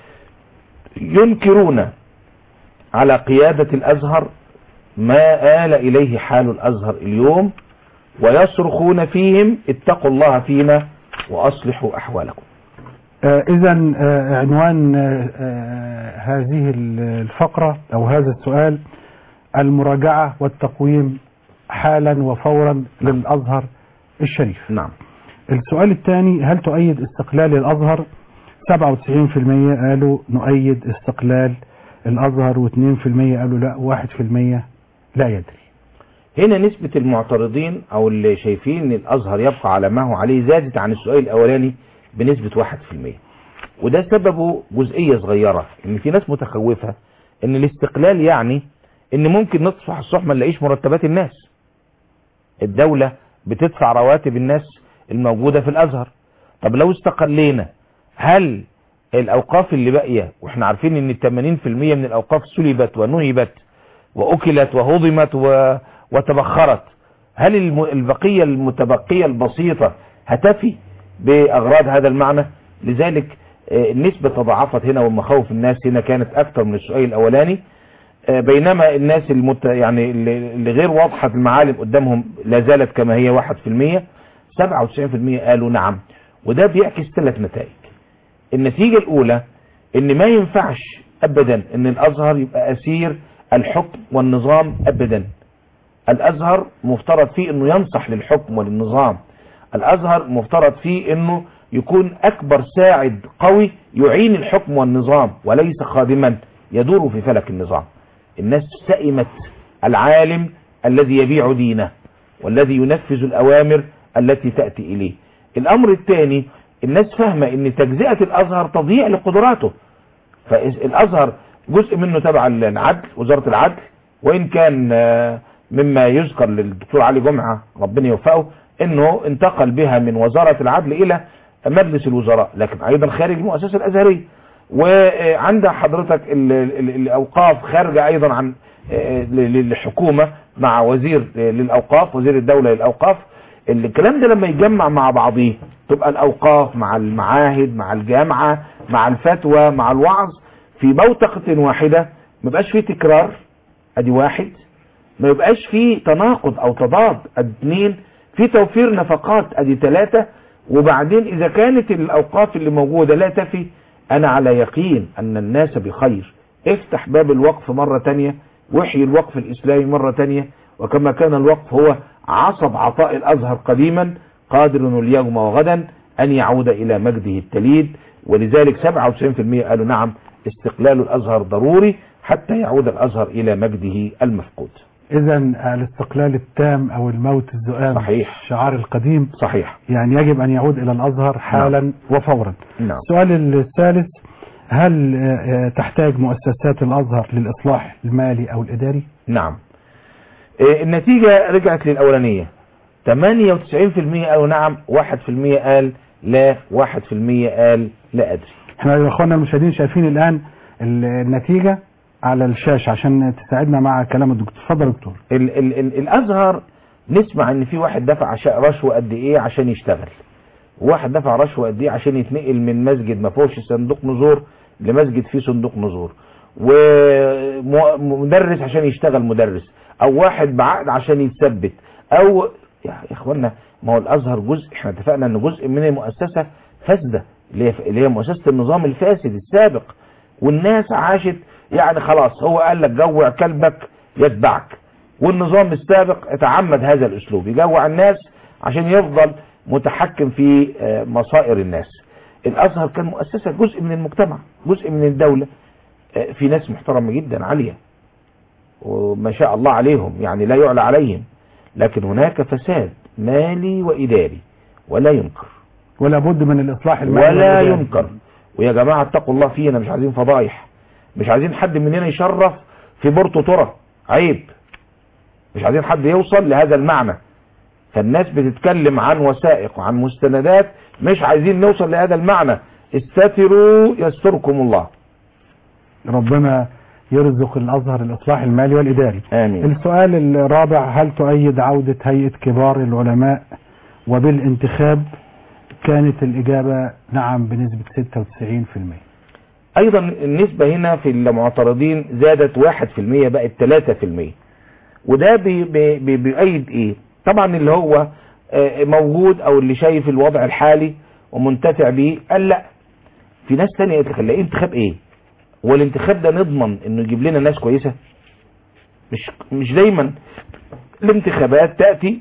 ينكرون على قيادة الأزهر ما آل إليه حال الأزهر اليوم ويصرخون فيهم اتقوا الله فينا وأصلحوا أحوالكم إذا عنوان آه، آه، هذه الفقرة أو هذا السؤال المراجعة والتقويم حالا وفورا للأزهر الشريف نعم السؤال الثاني هل تؤيد استقلال الأزهر 97% قالوا نؤيد استقلال الأزهر و2% قالوا لا 1% لا يدري هنا نسبة المعترضين أو اللي شايفين إن الأزهر يبقى على ما هو عليه زادت عن السؤال الأولاني بنسبة 1% وده سببه جزئية صغيرة إن في ناس متخوفة إن الاستقلال يعني إن ممكن نطفح الصح ما نلاقيش مرتبات الناس الدولة بتدفع رواتب الناس الموجودة في الأزهر طب لو استقلينا هل الأوقاف اللي باقية وإحنا عارفين إن 80% من الأوقاف سلبت ونهبت وأكلت وهضمت و... وتبخرت هل الم... البقية المتبقية البسيطة هتفي بأغراض هذا المعنى لذلك آه، النسبة تضاعفت هنا ومخاوف الناس هنا كانت أكثر من السؤال الأولاني آه، بينما الناس المت... يعني اللي اللي غير واضحة المعالم قدامهم لا زالت كما هي 1% 97% قالوا نعم وده بيعكس ثلاث نتائج النتيجة الأولى إن ما ينفعش أبدا إن الأزهر يبقى أسير الحكم والنظام أبدا الأزهر مفترض فيه إنه ينصح للحكم وللنظام الأزهر مفترض فيه إنه يكون أكبر ساعد قوي يعين الحكم والنظام وليس خادما يدور في فلك النظام الناس سئمت العالم الذي يبيع دينه والذي ينفذ الأوامر التي تأتي إليه الأمر الثاني الناس فاهمة ان تجزئة الازهر تضيع لقدراته فالازهر جزء منه تبع العدل وزارة العدل وان كان آه، مما يذكر للدكتور علي جمعة ربنا يوفقه انه انتقل بها من وزارة العدل الى مجلس الوزراء لكن ايضا خارج المؤسسة الازهرية وعند حضرتك ال- ال- الاوقاف خارجة ايضا عن آه، ل- للحكومة مع وزير آه، للاوقاف وزير الدولة للاوقاف الكلام ده لما يجمع مع بعضيه تبقى الاوقاف مع المعاهد مع الجامعة مع الفتوى مع الوعظ في بوتقة واحدة ما بقاش فيه تكرار ادي واحد ما يبقاش في تناقض او تضاد ادي اثنين في توفير نفقات ادي ثلاثة وبعدين اذا كانت الاوقاف اللي موجودة لا تفي انا على يقين ان الناس بخير افتح باب الوقف مرة تانية وحي الوقف الاسلامي مرة تانية وكما كان الوقف هو عصب عطاء الازهر قديما قادر اليوم وغدا ان يعود الى مجده التليد ولذلك 97% قالوا نعم استقلال الازهر ضروري حتى يعود الازهر الى مجده المفقود اذا الاستقلال التام او الموت الزؤام صحيح. الشعار القديم صحيح يعني يجب ان يعود الى الازهر حالا وفورا نعم السؤال الثالث هل آه، آه، تحتاج مؤسسات الازهر للاصلاح المالي او الاداري نعم إيه، النتيجة رجعت للأولانية 98% قالوا نعم 1% قال لا 1% قال لا أدري احنا يا اخوانا المشاهدين شايفين الان ال- النتيجة على الشاشة عشان تساعدنا مع كلام الدكتور اتفضل يا دكتور ال ال ال الأزهر نسمع إن في واحد دفع ش- رشوة قد إيه عشان يشتغل وواحد دفع رشوة قد إيه عشان يتنقل من مسجد ما فيهوش صندوق نزور لمسجد فيه صندوق نزور ومدرس عشان يشتغل مدرس او واحد بعقد عشان يتثبت او يا اخوانا ما هو الازهر جزء احنا اتفقنا ان جزء من المؤسسه فاسده اللي هي اللي هي مؤسسه النظام الفاسد السابق والناس عاشت يعني خلاص هو قال لك جوع كلبك يتبعك والنظام السابق اتعمد هذا الاسلوب يجوع الناس عشان يفضل متحكم في آه، مصائر الناس الازهر كان مؤسسه جزء من المجتمع جزء من الدوله آه، في ناس محترمه جدا عاليه وما شاء الله عليهم يعني لا يعلى عليهم لكن هناك فساد مالي وإداري ولا ينكر ولا بد من الاصلاح المالي ولا والإداري. ينكر ويا جماعة اتقوا الله فينا مش عايزين فضايح مش عايزين حد مننا يشرف في بورتو ترى عيب مش عايزين حد يوصل لهذا المعنى فالناس بتتكلم عن وثائق وعن مستندات مش عايزين نوصل لهذا المعنى استتروا يستركم الله ربنا يرزق الازهر الاصلاح المالي والاداري آمين السؤال الرابع هل تؤيد عودة هيئة كبار العلماء وبالانتخاب كانت الإجابة نعم بنسبة 96% ايضا النسبة هنا في المعترضين زادت واحد في المية بقت تلاتة في المية وده بي بي بي بيؤيد ايه طبعا اللي هو آه، موجود او اللي شايف الوضع الحالي ومنتفع بيه قال لا في ناس تانية قالت لك لا انتخاب ايه والانتخاب ده نضمن انه يجيب لنا ناس كويسة مش مش دايما الانتخابات تأتي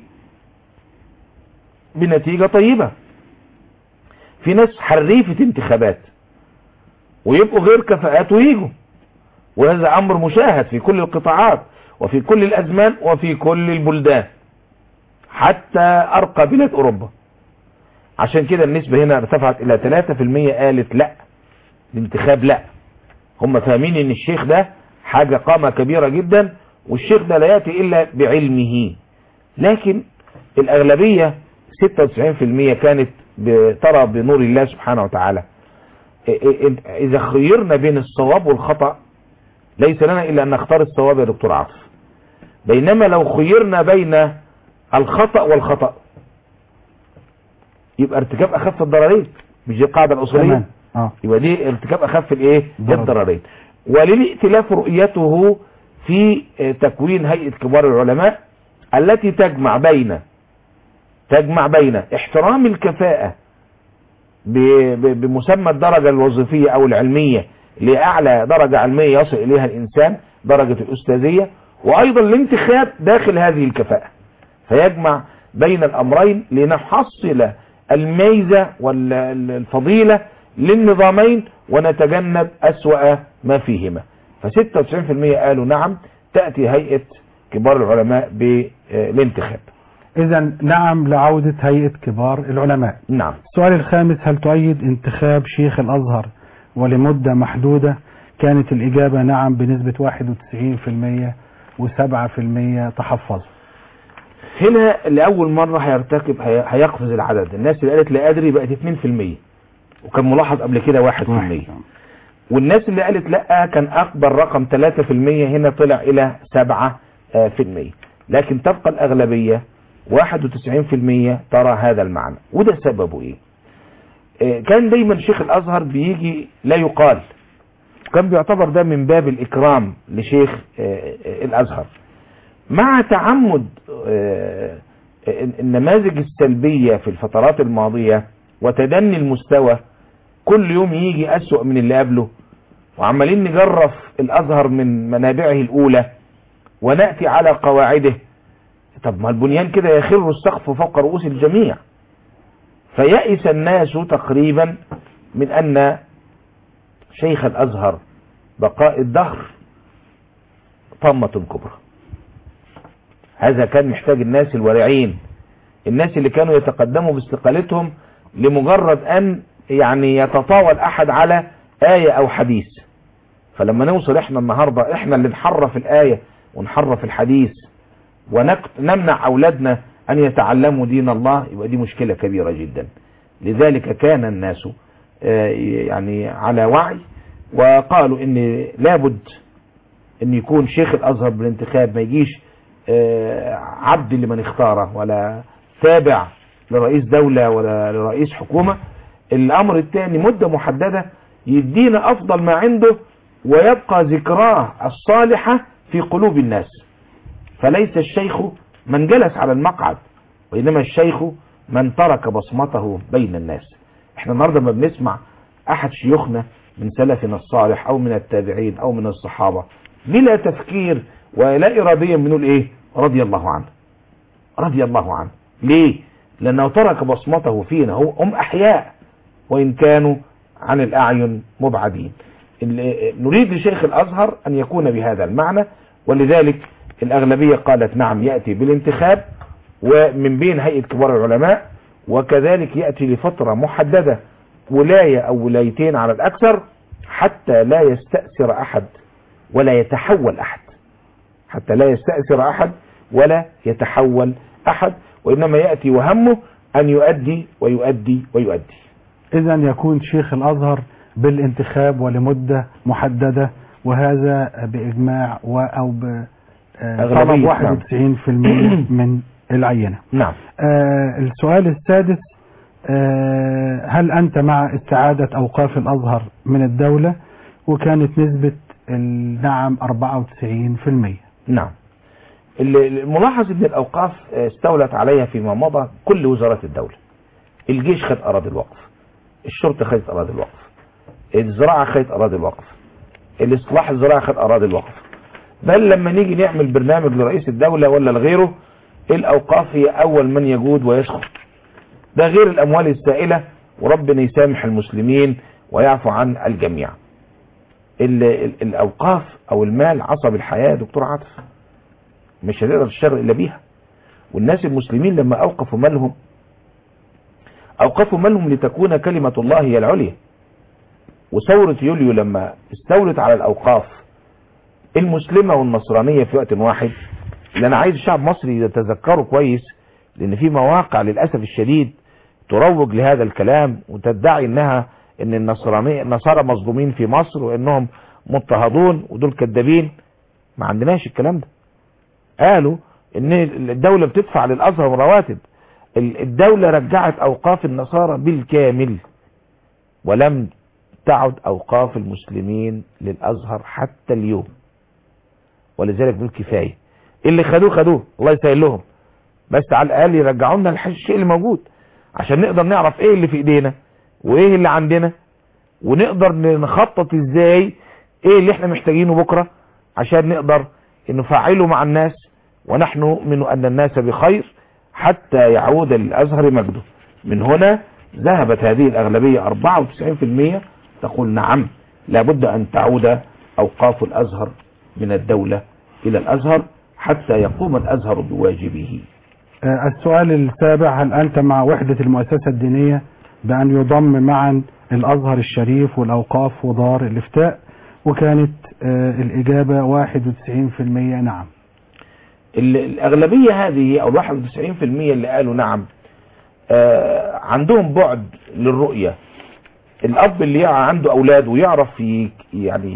بنتيجة طيبة في ناس حريفة انتخابات ويبقوا غير كفاءات ويجوا وهذا امر مشاهد في كل القطاعات وفي كل الازمان وفي كل البلدان حتى ارقى بلاد اوروبا عشان كده النسبة هنا ارتفعت الى 3% قالت لا الانتخاب لا هم فاهمين ان الشيخ ده حاجة قامة كبيرة جدا والشيخ ده لا يأتي الا بعلمه لكن الاغلبية 96% كانت ترى بنور الله سبحانه وتعالى اذا خيرنا بين الصواب والخطأ ليس لنا الا ان نختار الصواب يا دكتور عاطف بينما لو خيرنا بين الخطأ والخطأ يبقى ارتكاب اخف الضررين مش دي القاعدة الاصولية تمام اه يبقى دي ارتكاب اخف الايه ضرر. الضررين وللائتلاف رؤيته في آه، تكوين هيئة كبار العلماء التي تجمع بين تجمع بين احترام الكفاءة ب- ب- بمسمى الدرجة الوظيفية او العلمية لأعلى درجة علمية يصل إليها الإنسان درجة الأستاذية وأيضا الانتخاب داخل هذه الكفاءة فيجمع بين الأمرين لنحصل الميزة والفضيلة للنظامين ونتجنب أسوأ ما فيهما ف96% قالوا نعم تأتي هيئة كبار العلماء بالانتخاب إذا نعم لعودة هيئة كبار العلماء نعم السؤال الخامس هل تؤيد انتخاب شيخ الأزهر ولمدة محدودة كانت الإجابة نعم بنسبة 91% و7% تحفظ هنا لأول مرة هيرتكب هي- هيقفز العدد الناس اللي قالت لا أدري بقت 2% وكان ملاحظ قبل كده 1% والناس اللي قالت لا كان أكبر رقم 3% هنا طلع إلى 7% لكن تبقى الأغلبية 91% ترى هذا المعنى وده سببه إيه آه، كان دايما شيخ الأزهر بيجي لا يقال وكان بيعتبر ده من باب الإكرام لشيخ آه، آه، الأزهر مع تعمد آه، آه، النماذج السلبية في الفترات الماضية وتدني المستوى كل يوم يجي أسوأ من اللي قبله وعمالين نجرف الأزهر من منابعه الأولى ونأتي على قواعده طب ما البنيان كده يخر السقف فوق رؤوس الجميع فيأس الناس تقريبا من أن شيخ الأزهر بقاء الدهر طامة كبرى هذا كان محتاج الناس الورعين الناس اللي كانوا يتقدموا باستقالتهم لمجرد أن يعني يتطاول أحد على آية أو حديث فلما نوصل احنا النهاردة احنا اللي نحرف الآية ونحرف الحديث ونمنع أولادنا أن يتعلموا دين الله يبقى دي مشكلة كبيرة جدا لذلك كان الناس آه، يعني على وعي وقالوا ان لابد ان يكون شيخ الازهر بالانتخاب ما يجيش آه، عبد لمن اختاره ولا تابع لرئيس دولة ولا لرئيس حكومة الامر الثاني مدة محددة يدينا افضل ما عنده ويبقى ذكراه الصالحة في قلوب الناس فليس الشيخ من جلس على المقعد وإنما الشيخ من ترك بصمته بين الناس احنا النهاردة ما بنسمع أحد شيوخنا من سلفنا الصالح أو من التابعين أو من الصحابة بلا تفكير ولا إراديا بنقول إيه رضي الله عنه رضي الله عنه ليه لأنه ترك بصمته فينا هو- هم أحياء وإن كانوا عن الأعين مبعدين ال- نريد لشيخ الأزهر أن يكون بهذا المعنى ولذلك الأغلبية قالت نعم يأتي بالانتخاب ومن بين هيئة كبار العلماء وكذلك يأتي لفترة محددة ولاية أو ولايتين على الأكثر حتى لا يستأثر أحد ولا يتحول أحد حتى لا يستأثر أحد ولا يتحول أحد وإنما يأتي وهمه أن يؤدي ويؤدي ويؤدي إذا يكون شيخ الأزهر بالانتخاب ولمدة محددة وهذا بإجماع و أو ب آه، أغلبية، طلب 91% من العينة نعم آه، السؤال السادس آه، هل أنت مع استعادة أوقاف الأزهر من الدولة وكانت نسبة النعم 94% نعم ال- الملاحظ ان الاوقاف استولت عليها فيما مضى كل وزارات الدولة الجيش خد اراضي الوقف الشرطة خدت اراضي الوقف الزراعة خدت اراضي الوقف الاصلاح الزراعي خد اراضي الوقف بل لما نيجي نعمل برنامج لرئيس الدولة ولا لغيره الاوقاف هي اول من يجود ويسخط ده غير الاموال السائلة وربنا يسامح المسلمين ويعفو عن الجميع ال- ال- الاوقاف او المال عصب الحياة يا دكتور عاطف مش هتقدر تشتغل الا بيها والناس المسلمين لما اوقفوا مالهم اوقفوا مالهم لتكون كلمة الله هي العليا وثورة يوليو لما استولت على الاوقاف المسلمة والنصرانية في وقت واحد اللي انا عايز الشعب المصري يتذكره كويس لان في مواقع للاسف الشديد تروج لهذا الكلام وتدعي انها ان النصرانية النصارى مظلومين في مصر وانهم مضطهدون ودول كذابين ما عندناش الكلام ده قالوا ان الدولة بتدفع للازهر رواتب ال- الدولة رجعت اوقاف النصارى بالكامل ولم تعد اوقاف المسلمين للازهر حتى اليوم ولذلك دول كفاية اللي خدوه خدوه الله يسهل لهم بس على الاقل يرجعوا لنا الح- الشيء اللي موجود عشان نقدر نعرف ايه اللي في ايدينا وايه اللي عندنا ونقدر نخطط ازاي ايه اللي احنا محتاجينه بكرة عشان نقدر نفعله مع الناس ونحن نؤمن ان الناس بخير حتى يعود للازهر مجده من هنا ذهبت هذه الاغلبية 94% تقول نعم لابد ان تعود اوقاف الازهر من الدولة الى الازهر حتى يقوم الازهر بواجبه آه، السؤال السابع هل أنت مع وحدة المؤسسة الدينية بأن يضم معا الأزهر الشريف والأوقاف ودار الإفتاء وكانت آه، الإجابة 91% نعم ال- الأغلبية هذه أو الواحد وتسعين في المية اللي قالوا نعم آه عندهم بعد للرؤية الأب اللي يع- عنده أولاد ويعرف ي- يعني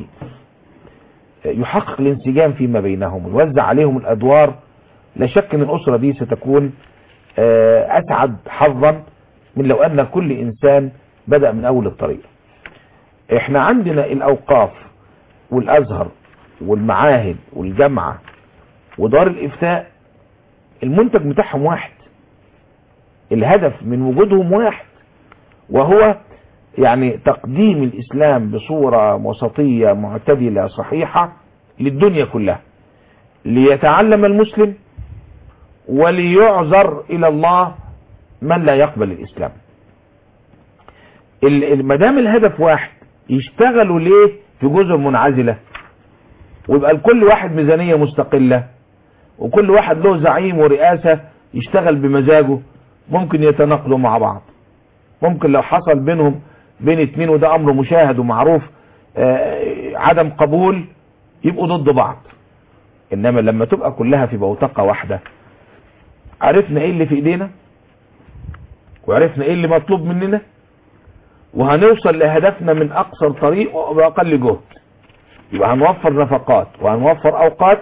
يحقق الانسجام فيما بينهم ويوزع عليهم الأدوار لا شك أن الأسرة دي ستكون آه أسعد حظا من لو أن كل إنسان بدأ من أول الطريق احنا عندنا الأوقاف والازهر والمعاهد والجامعة ودار الافتاء المنتج بتاعهم واحد الهدف من وجودهم واحد وهو يعني تقديم الاسلام بصورة وسطية معتدلة صحيحة للدنيا كلها ليتعلم المسلم وليعذر الى الله من لا يقبل الاسلام ما دام الهدف واحد يشتغلوا ليه في جزر منعزلة ويبقى لكل واحد ميزانية مستقلة وكل واحد له زعيم ورئاسة يشتغل بمزاجه ممكن يتناقضوا مع بعض ممكن لو حصل بينهم بين اتنين وده امر مشاهد ومعروف آه، عدم قبول يبقوا ضد بعض انما لما تبقى كلها في بوتقة واحدة عرفنا ايه اللي في ايدينا وعرفنا ايه اللي مطلوب مننا وهنوصل لهدفنا من اقصر طريق وباقل جهد يبقى هنوفر نفقات وهنوفر اوقات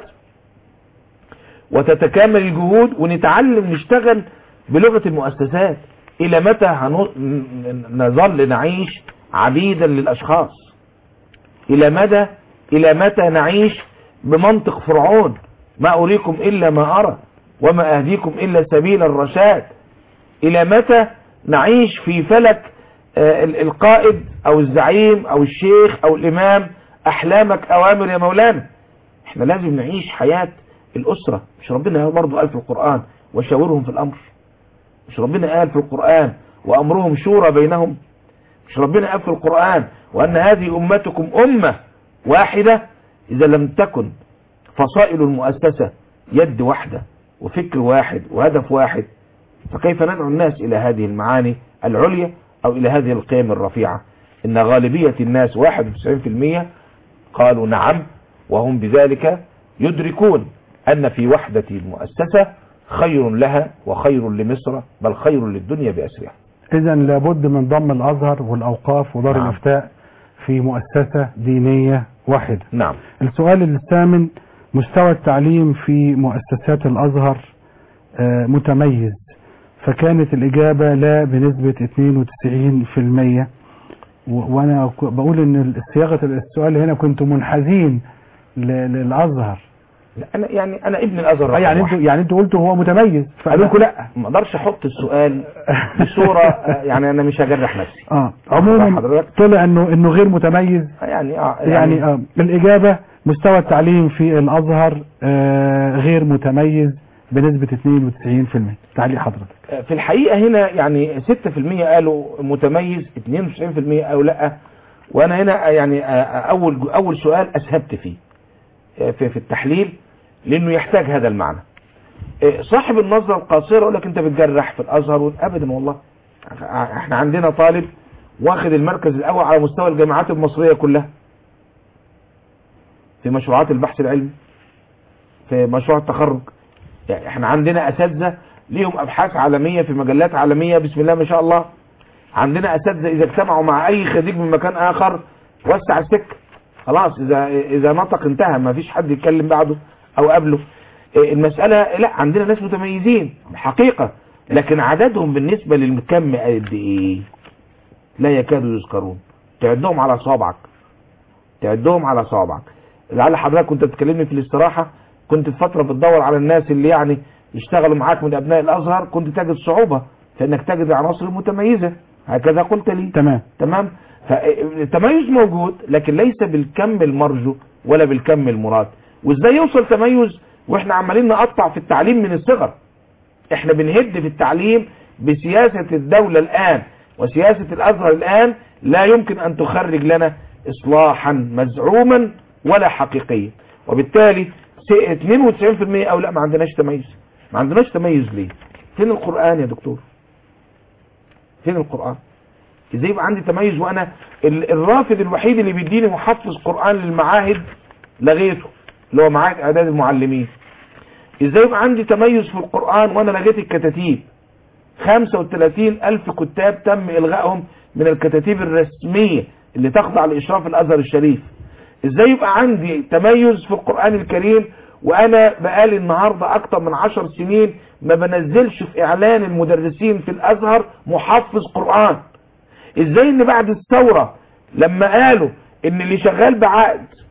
وتتكامل الجهود ونتعلم نشتغل بلغة المؤسسات الى متى هنو... نظل نعيش عبيدا للاشخاص الى مدى الى متى نعيش بمنطق فرعون ما اريكم الا ما ارى وما اهديكم الا سبيل الرشاد الى متى نعيش في فلك آه، ال- القائد او الزعيم او الشيخ او الامام احلامك اوامر يا مولانا احنا لازم نعيش حياة الاسرة مش ربنا برضه قال في القرآن وشاورهم في الامر مش ربنا قال في القرآن وامرهم شورى بينهم مش ربنا قال في القرآن وان هذه امتكم امة واحدة اذا لم تكن فصائل المؤسسة يد واحدة وفكر واحد وهدف واحد فكيف ندعو الناس الى هذه المعاني العليا او الى هذه القيم الرفيعة ان غالبية الناس 91% قالوا نعم وهم بذلك يدركون ان في وحدة المؤسسة خير لها وخير لمصر بل خير للدنيا بأسرها اذا لابد من ضم الازهر والاوقاف ودار نعم. الافتاء في مؤسسة دينية واحدة نعم السؤال الثامن مستوى التعليم في مؤسسات الازهر آه، متميز فكانت الاجابة لا بنسبة 92% و- وانا ك- بقول ان صياغة السؤال هنا كنت منحازين ل- للازهر لا، انا يعني انا ابن الازهر آه، رقم يعني واحد. انتوا يعني انتوا قلتوا هو متميز فقالوا لكم لا ما اقدرش احط السؤال بصورة آه، يعني انا مش هجرح نفسي اه عموما حضرتك؟ طلع انه انه غير متميز يعني اه يعني آه الإجابة مستوى التعليم في الأزهر آه غير متميز بنسبة 92% تعليق حضرتك في الحقيقة هنا يعني 6% قالوا متميز 92% قالوا لا وانا هنا يعني اول اول سؤال اسهبت فيه في في التحليل لانه يحتاج هذا المعنى صاحب النظرة القاصرة يقول لك انت بتجرح في الازهر ابدا والله احنا عندنا طالب واخد المركز الاول على مستوى الجامعات المصرية كلها في مشروعات البحث العلمي في مشروع التخرج يعني احنا عندنا اساتذه ليهم ابحاث عالميه في مجلات عالميه بسم الله ما شاء الله عندنا اساتذه اذا اجتمعوا مع اي خريج من مكان اخر وسع السكه خلاص اذا اذا نطق انتهى ما فيش حد يتكلم بعده او قبله إيه المساله لا عندنا ناس متميزين حقيقه لكن عددهم بالنسبه للكم قد ايه لا يكادوا يذكرون تعدهم على صابعك تعدهم على صابعك لعل حضرتك كنت بتكلمني في الاستراحه كنت في فتره بتدور على الناس اللي يعني يشتغلوا معاك من ابناء الازهر كنت تجد صعوبه في انك تجد العناصر المتميزه هكذا قلت لي تمام تمام فالتميز موجود لكن ليس بالكم المرجو ولا بالكم المراد وازاي يوصل تميز واحنا عمالين نقطع في التعليم من الصغر احنا بنهد في التعليم بسياسة الدولة الان وسياسة الازهر الان لا يمكن ان تخرج لنا اصلاحا مزعوما ولا حقيقيا وبالتالي 92% او لا ما عندناش تميز ما عندناش تميز ليه فين القرآن يا دكتور فين القرآن ازاي يبقى عندي تميز وانا ال- الرافد الوحيد اللي بيديني محفظ قرآن للمعاهد لغيته اللي هو معاهد اعداد المعلمين ازاي يبقى عندي تميز في القرآن وانا لغيت الكتاتيب 35 الف كتاب تم الغائهم من الكتاتيب الرسمية اللي تخضع لاشراف الازهر الشريف ازاي يبقى عندي تميز في القرآن الكريم وانا بقالي النهاردة اكتر من عشر سنين ما بنزلش في اعلان المدرسين في الازهر محفظ قرآن ازاي ان بعد الثورة لما قالوا ان اللي شغال بعقد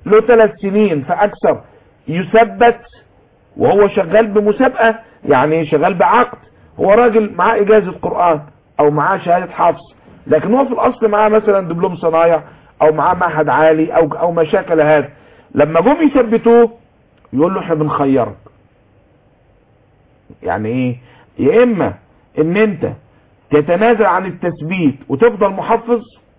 له ثلاث سنين فاكثر يثبت وهو شغال بمسابقة يعني شغال بعقد هو راجل معاه اجازة قرآن او معاه شهادة حفظ لكن هو في الاصل معاه مثلا دبلوم صنايع او معاه معهد عالي او او ما شاكل هذا لما جم يثبتوه يقول له احنا بنخيرك يعني ايه يا اما ان انت تتنازل عن التثبيت وتفضل محفظ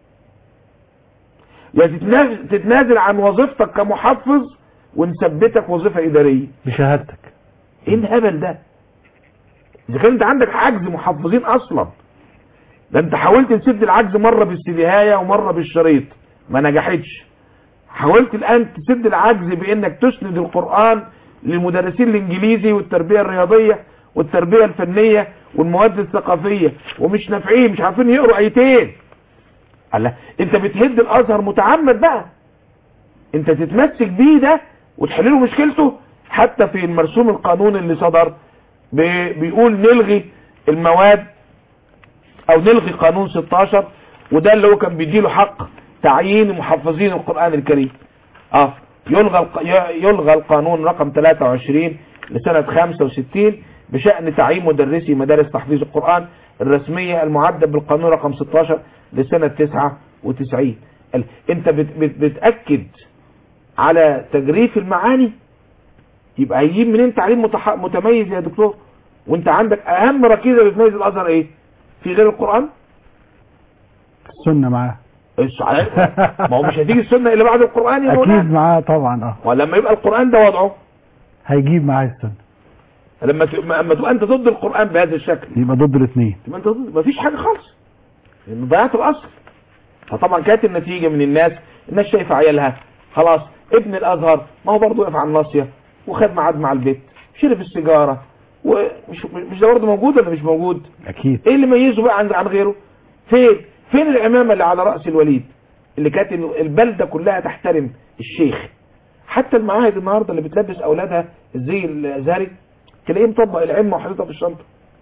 يا تتنازل, تتنازل عن وظيفتك كمحفظ ونثبتك وظيفة ادارية بشهادتك ايه الهبل ده اذا كان انت عندك عجز محفظين اصلا ده انت حاولت تسد العجز مرة بالسديهاية ومرة بالشريط ما نجحتش حاولت الان تسد العجز بانك تسند القرآن للمدرسين الانجليزي والتربية الرياضية والتربية الفنية والمواد الثقافية ومش نافعين مش عارفين يقروا ايتين الله انت بتهد الازهر متعمد بقى انت تتمسك بيه ده وتحل له مشكلته حتى في المرسوم القانون اللي صدر بي- بيقول نلغي المواد او نلغي قانون 16 وده اللي هو كان بيديله حق تعيين محفظين القرآن الكريم اه يلغى الق- ي- يلغى القانون رقم 23 لسنة 65 بشأن تعيين مدرسي مدارس تحفيظ القرآن الرسمية المعدة بالقانون رقم 16 لسنة 99 ال- انت بت بت بتأكد على تجريف المعاني يبقى هيجيب منين تعليم متح... متميز يا دكتور وانت عندك اهم ركيزة بتميز الازهر ايه في غير القرآن السنة معاه إيش على- ما هو مش هتيجي السنة الا بعد القرآن يا اكيد مولانا معاه طبعا اه ولما يبقى القرآن ده وضعه هيجيب معاه السنة لما ت... لما تبقى انت ضد القرآن بهذا الشكل يبقى ضد الاثنين تبقى انت ضد مفيش حاجة خالص لان ضيعت الاصل فطبعا كانت النتيجة من الناس الناس شايفة عيالها خلاص ابن الازهر ما هو برضه وقف على الناصية وخد ميعاد مع البيت شرب السيجارة ومش مش ده برضه موجود ولا مش موجود اكيد ايه اللي ميزه بقى عن عن غيره فين فين العمامة اللي على رأس الوليد اللي كانت البلدة كلها تحترم الشيخ حتى المعاهد النهاردة اللي بتلبس اولادها الزي الازهري تلاقيه مطبق العمة وحاططها في الشنطة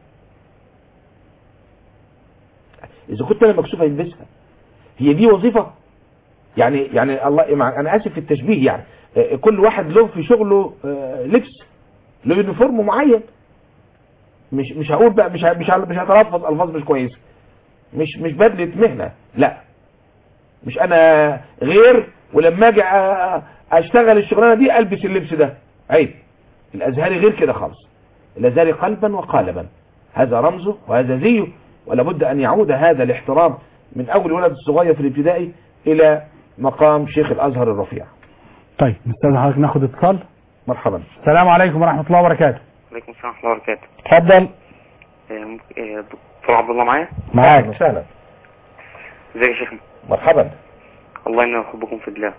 اذا كنت انا مكسوف يلبسها هي دي وظيفة يعني يعني الله مع- انا اسف في التشبيه يعني آه، كل واحد له في شغله آه، لبس له يونيفورم معين مش مش هقول بقى مش ه- مش ه- مش هتلفظ الفاظ مش كويسه مش مش بدله مهنه لا مش انا غير ولما اجي أ- اشتغل الشغلانه دي البس اللبس ده عيب الازهري غير كده خالص الازهري قلبا وقالبا هذا رمزه وهذا زيه ولا بد ان يعود هذا الاحترام من اول ولد الصغير في الابتدائي الى مقام شيخ الازهر الرفيع طيب نستاذن حضرتك ناخد اتصال مرحبا السلام عليكم ورحمة الله وبركاته عليكم السلام ورحمة الله وبركاته اتفضل آه، ممكن- آه، دكتور عبد الله معايا معاك وسهلا ازيك يا شيخنا مرحبا الله اني احبكم في الله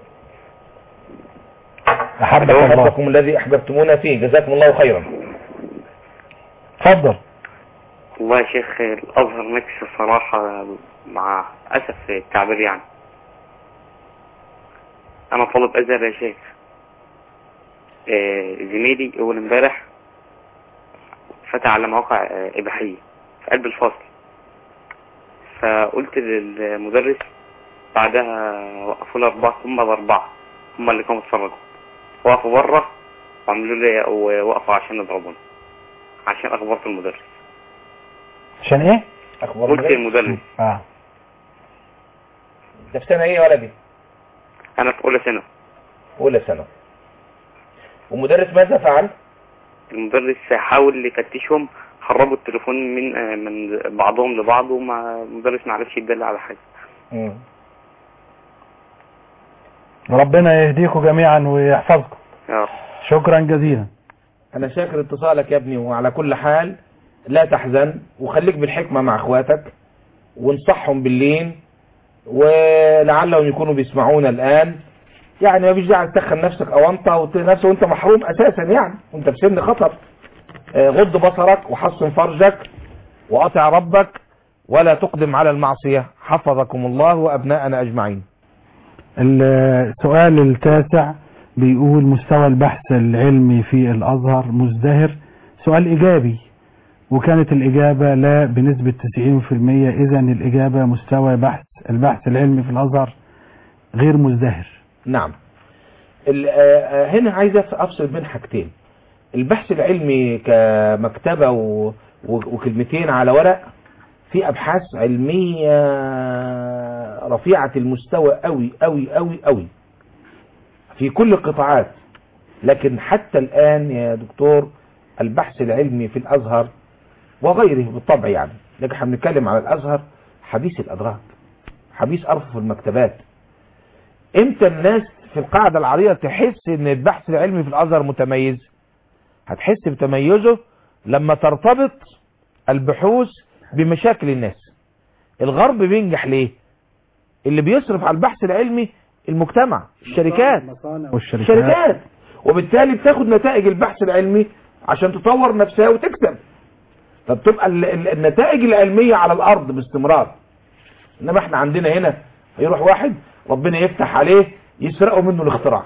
احبك الله أحبكم الذي أحببتمونا فيه جزاكم الله خيرا اتفضل والله يا شيخ آه، الازهر نكس الصراحة مع اسف في التعبير يعني انا طالب ازهر يا شيخ آه، زميلي اول امبارح فتح على مواقع آه، اباحية في قلب الفصل فقلت للمدرس بعدها وقفوا لي اربعة هم الاربعة هم اللي كانوا اتفرجوا وقفوا بره وعملوا لي وقفوا عشان يضربوني عشان اخبرت المدرس عشان ايه أخبار قلت المدرس. للمدرس اه ده في سنة إيه يا ولدي؟ انا في اولى سنة أولى سنة ومدرس ماذا فعل؟ المدرس حاول يفتشهم خربوا التليفون من آه، من بعضهم لبعض وما المدرس ما عرفش يدل على حاجة مم. ربنا يهديكم جميعا ويحفظكم يا رب. شكرا جزيلا أنا شاكر اتصالك يا ابني وعلى كل حال لا تحزن وخليك بالحكمة مع اخواتك وانصحهم باللين ولعلهم يكونوا بيسمعونا الآن يعني ما فيش داعي تسخن نفسك أونطة وتنسى وانت محروم أساسا يعني وانت في سن خطر آه، غض بصرك وحصن فرجك وأطع ربك ولا تقدم على المعصية حفظكم الله وأبناءنا أجمعين السؤال التاسع بيقول مستوى البحث العلمي في الأزهر مزدهر سؤال إيجابي وكانت الإجابة لا بنسبة 90% إذا الإجابة مستوى بحث البحث العلمي في الأزهر غير مزدهر نعم ال- آه، آه، هنا عايز أف- افصل بين حاجتين البحث العلمي كمكتبة و... و... وكلمتين على ورق في ابحاث علمية رفيعة المستوى قوي قوي قوي قوي في كل القطاعات لكن حتى الان يا دكتور البحث العلمي في الازهر وغيره بالطبع يعني لكن احنا بنتكلم على الازهر حديث الادراك حديث ارفف المكتبات امتى الناس في القاعدة العريضة تحس ان البحث العلمي في الازهر متميز هتحس بتميزه لما ترتبط البحوث بمشاكل الناس الغرب بينجح ليه اللي بيصرف على البحث العلمي المجتمع الشركات والشركات شركات وبالتالي بتاخد نتائج البحث العلمي عشان تطور نفسها وتكسب فبتبقى ال- ال- النتائج العلمية على الارض باستمرار انما احنا عندنا هنا يروح واحد ربنا يفتح عليه يسرقوا منه الاختراع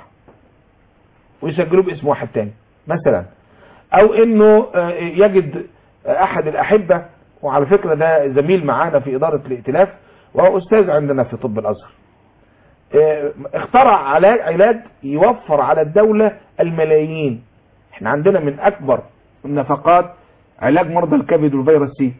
ويسجلوه باسم واحد تاني مثلا او انه آه، يجد آه، احد الاحبة وعلى فكرة ده زميل معانا في ادارة الائتلاف وهو استاذ عندنا في طب الازهر آه، اخترع علاج علاج يوفر على الدولة الملايين احنا عندنا من اكبر النفقات علاج مرضى الكبد والفيروس سي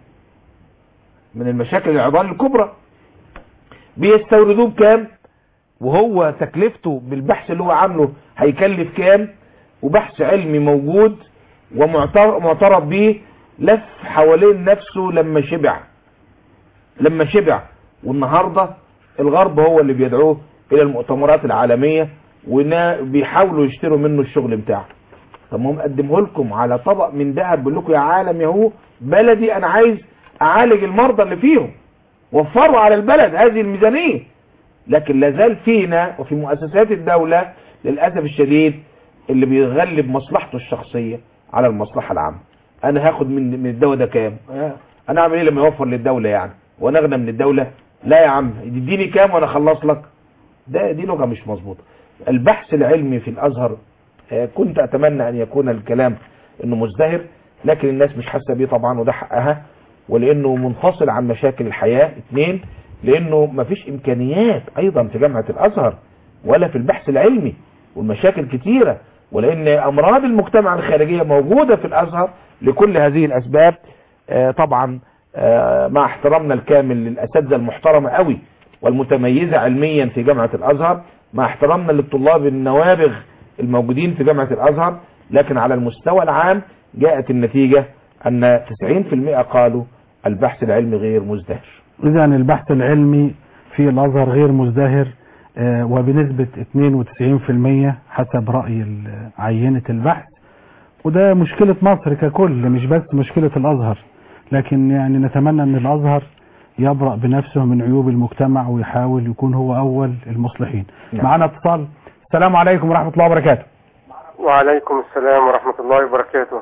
من المشاكل العضال الكبرى بيستوردوه بكام وهو تكلفته بالبحث اللي هو عامله هيكلف كام وبحث علمي موجود ومعترف به لف حوالين نفسه لما شبع لما شبع والنهاردة الغرب هو اللي بيدعوه الى المؤتمرات العالمية وبيحاولوا يشتروا منه الشغل بتاعه طب ما هم قدمه لكم على طبق من ذهب بيقول لكم يا عالم يا هو بلدي انا عايز اعالج المرضى اللي فيهم وفروا على البلد هذه الميزانية لكن لازال فينا وفي مؤسسات الدولة للأسف الشديد اللي بيغلب مصلحته الشخصية على المصلحة العامة انا هاخد من من الدواء ده كام آه، انا اعمل ايه لما يوفر للدولة يعني وانا اغنى من الدولة لا يا عم اديني كام وانا اخلص لك ده دي لغة مش مظبوطة البحث العلمي في الازهر آه، كنت اتمنى ان يكون الكلام انه مزدهر لكن الناس مش حاسه بيه طبعا وده حقها ولانه منفصل عن مشاكل الحياة اثنين لانه مفيش امكانيات ايضا في جامعة الازهر ولا في البحث العلمي والمشاكل كتيرة ولان امراض المجتمع الخارجية موجودة في الازهر لكل هذه الاسباب آه، طبعا آه، مع احترامنا الكامل للاساتذه المحترمة قوي والمتميزة علميا في جامعة الازهر مع احترامنا للطلاب النوابغ الموجودين في جامعة الازهر لكن على المستوى العام جاءت النتيجة ان 90% قالوا البحث العلمي غير مزدهر إذا البحث العلمي في الأزهر غير مزدهر آه، وبنسبة 92% حسب رأي ال- عينة البحث وده مشكلة مصر ككل مش بس مشكلة الأزهر لكن يعني نتمنى أن الأزهر يبرأ بنفسه من عيوب المجتمع ويحاول يكون هو أول المصلحين نعم. معنا اتصال السلام عليكم ورحمة الله وبركاته وعليكم السلام ورحمة الله وبركاته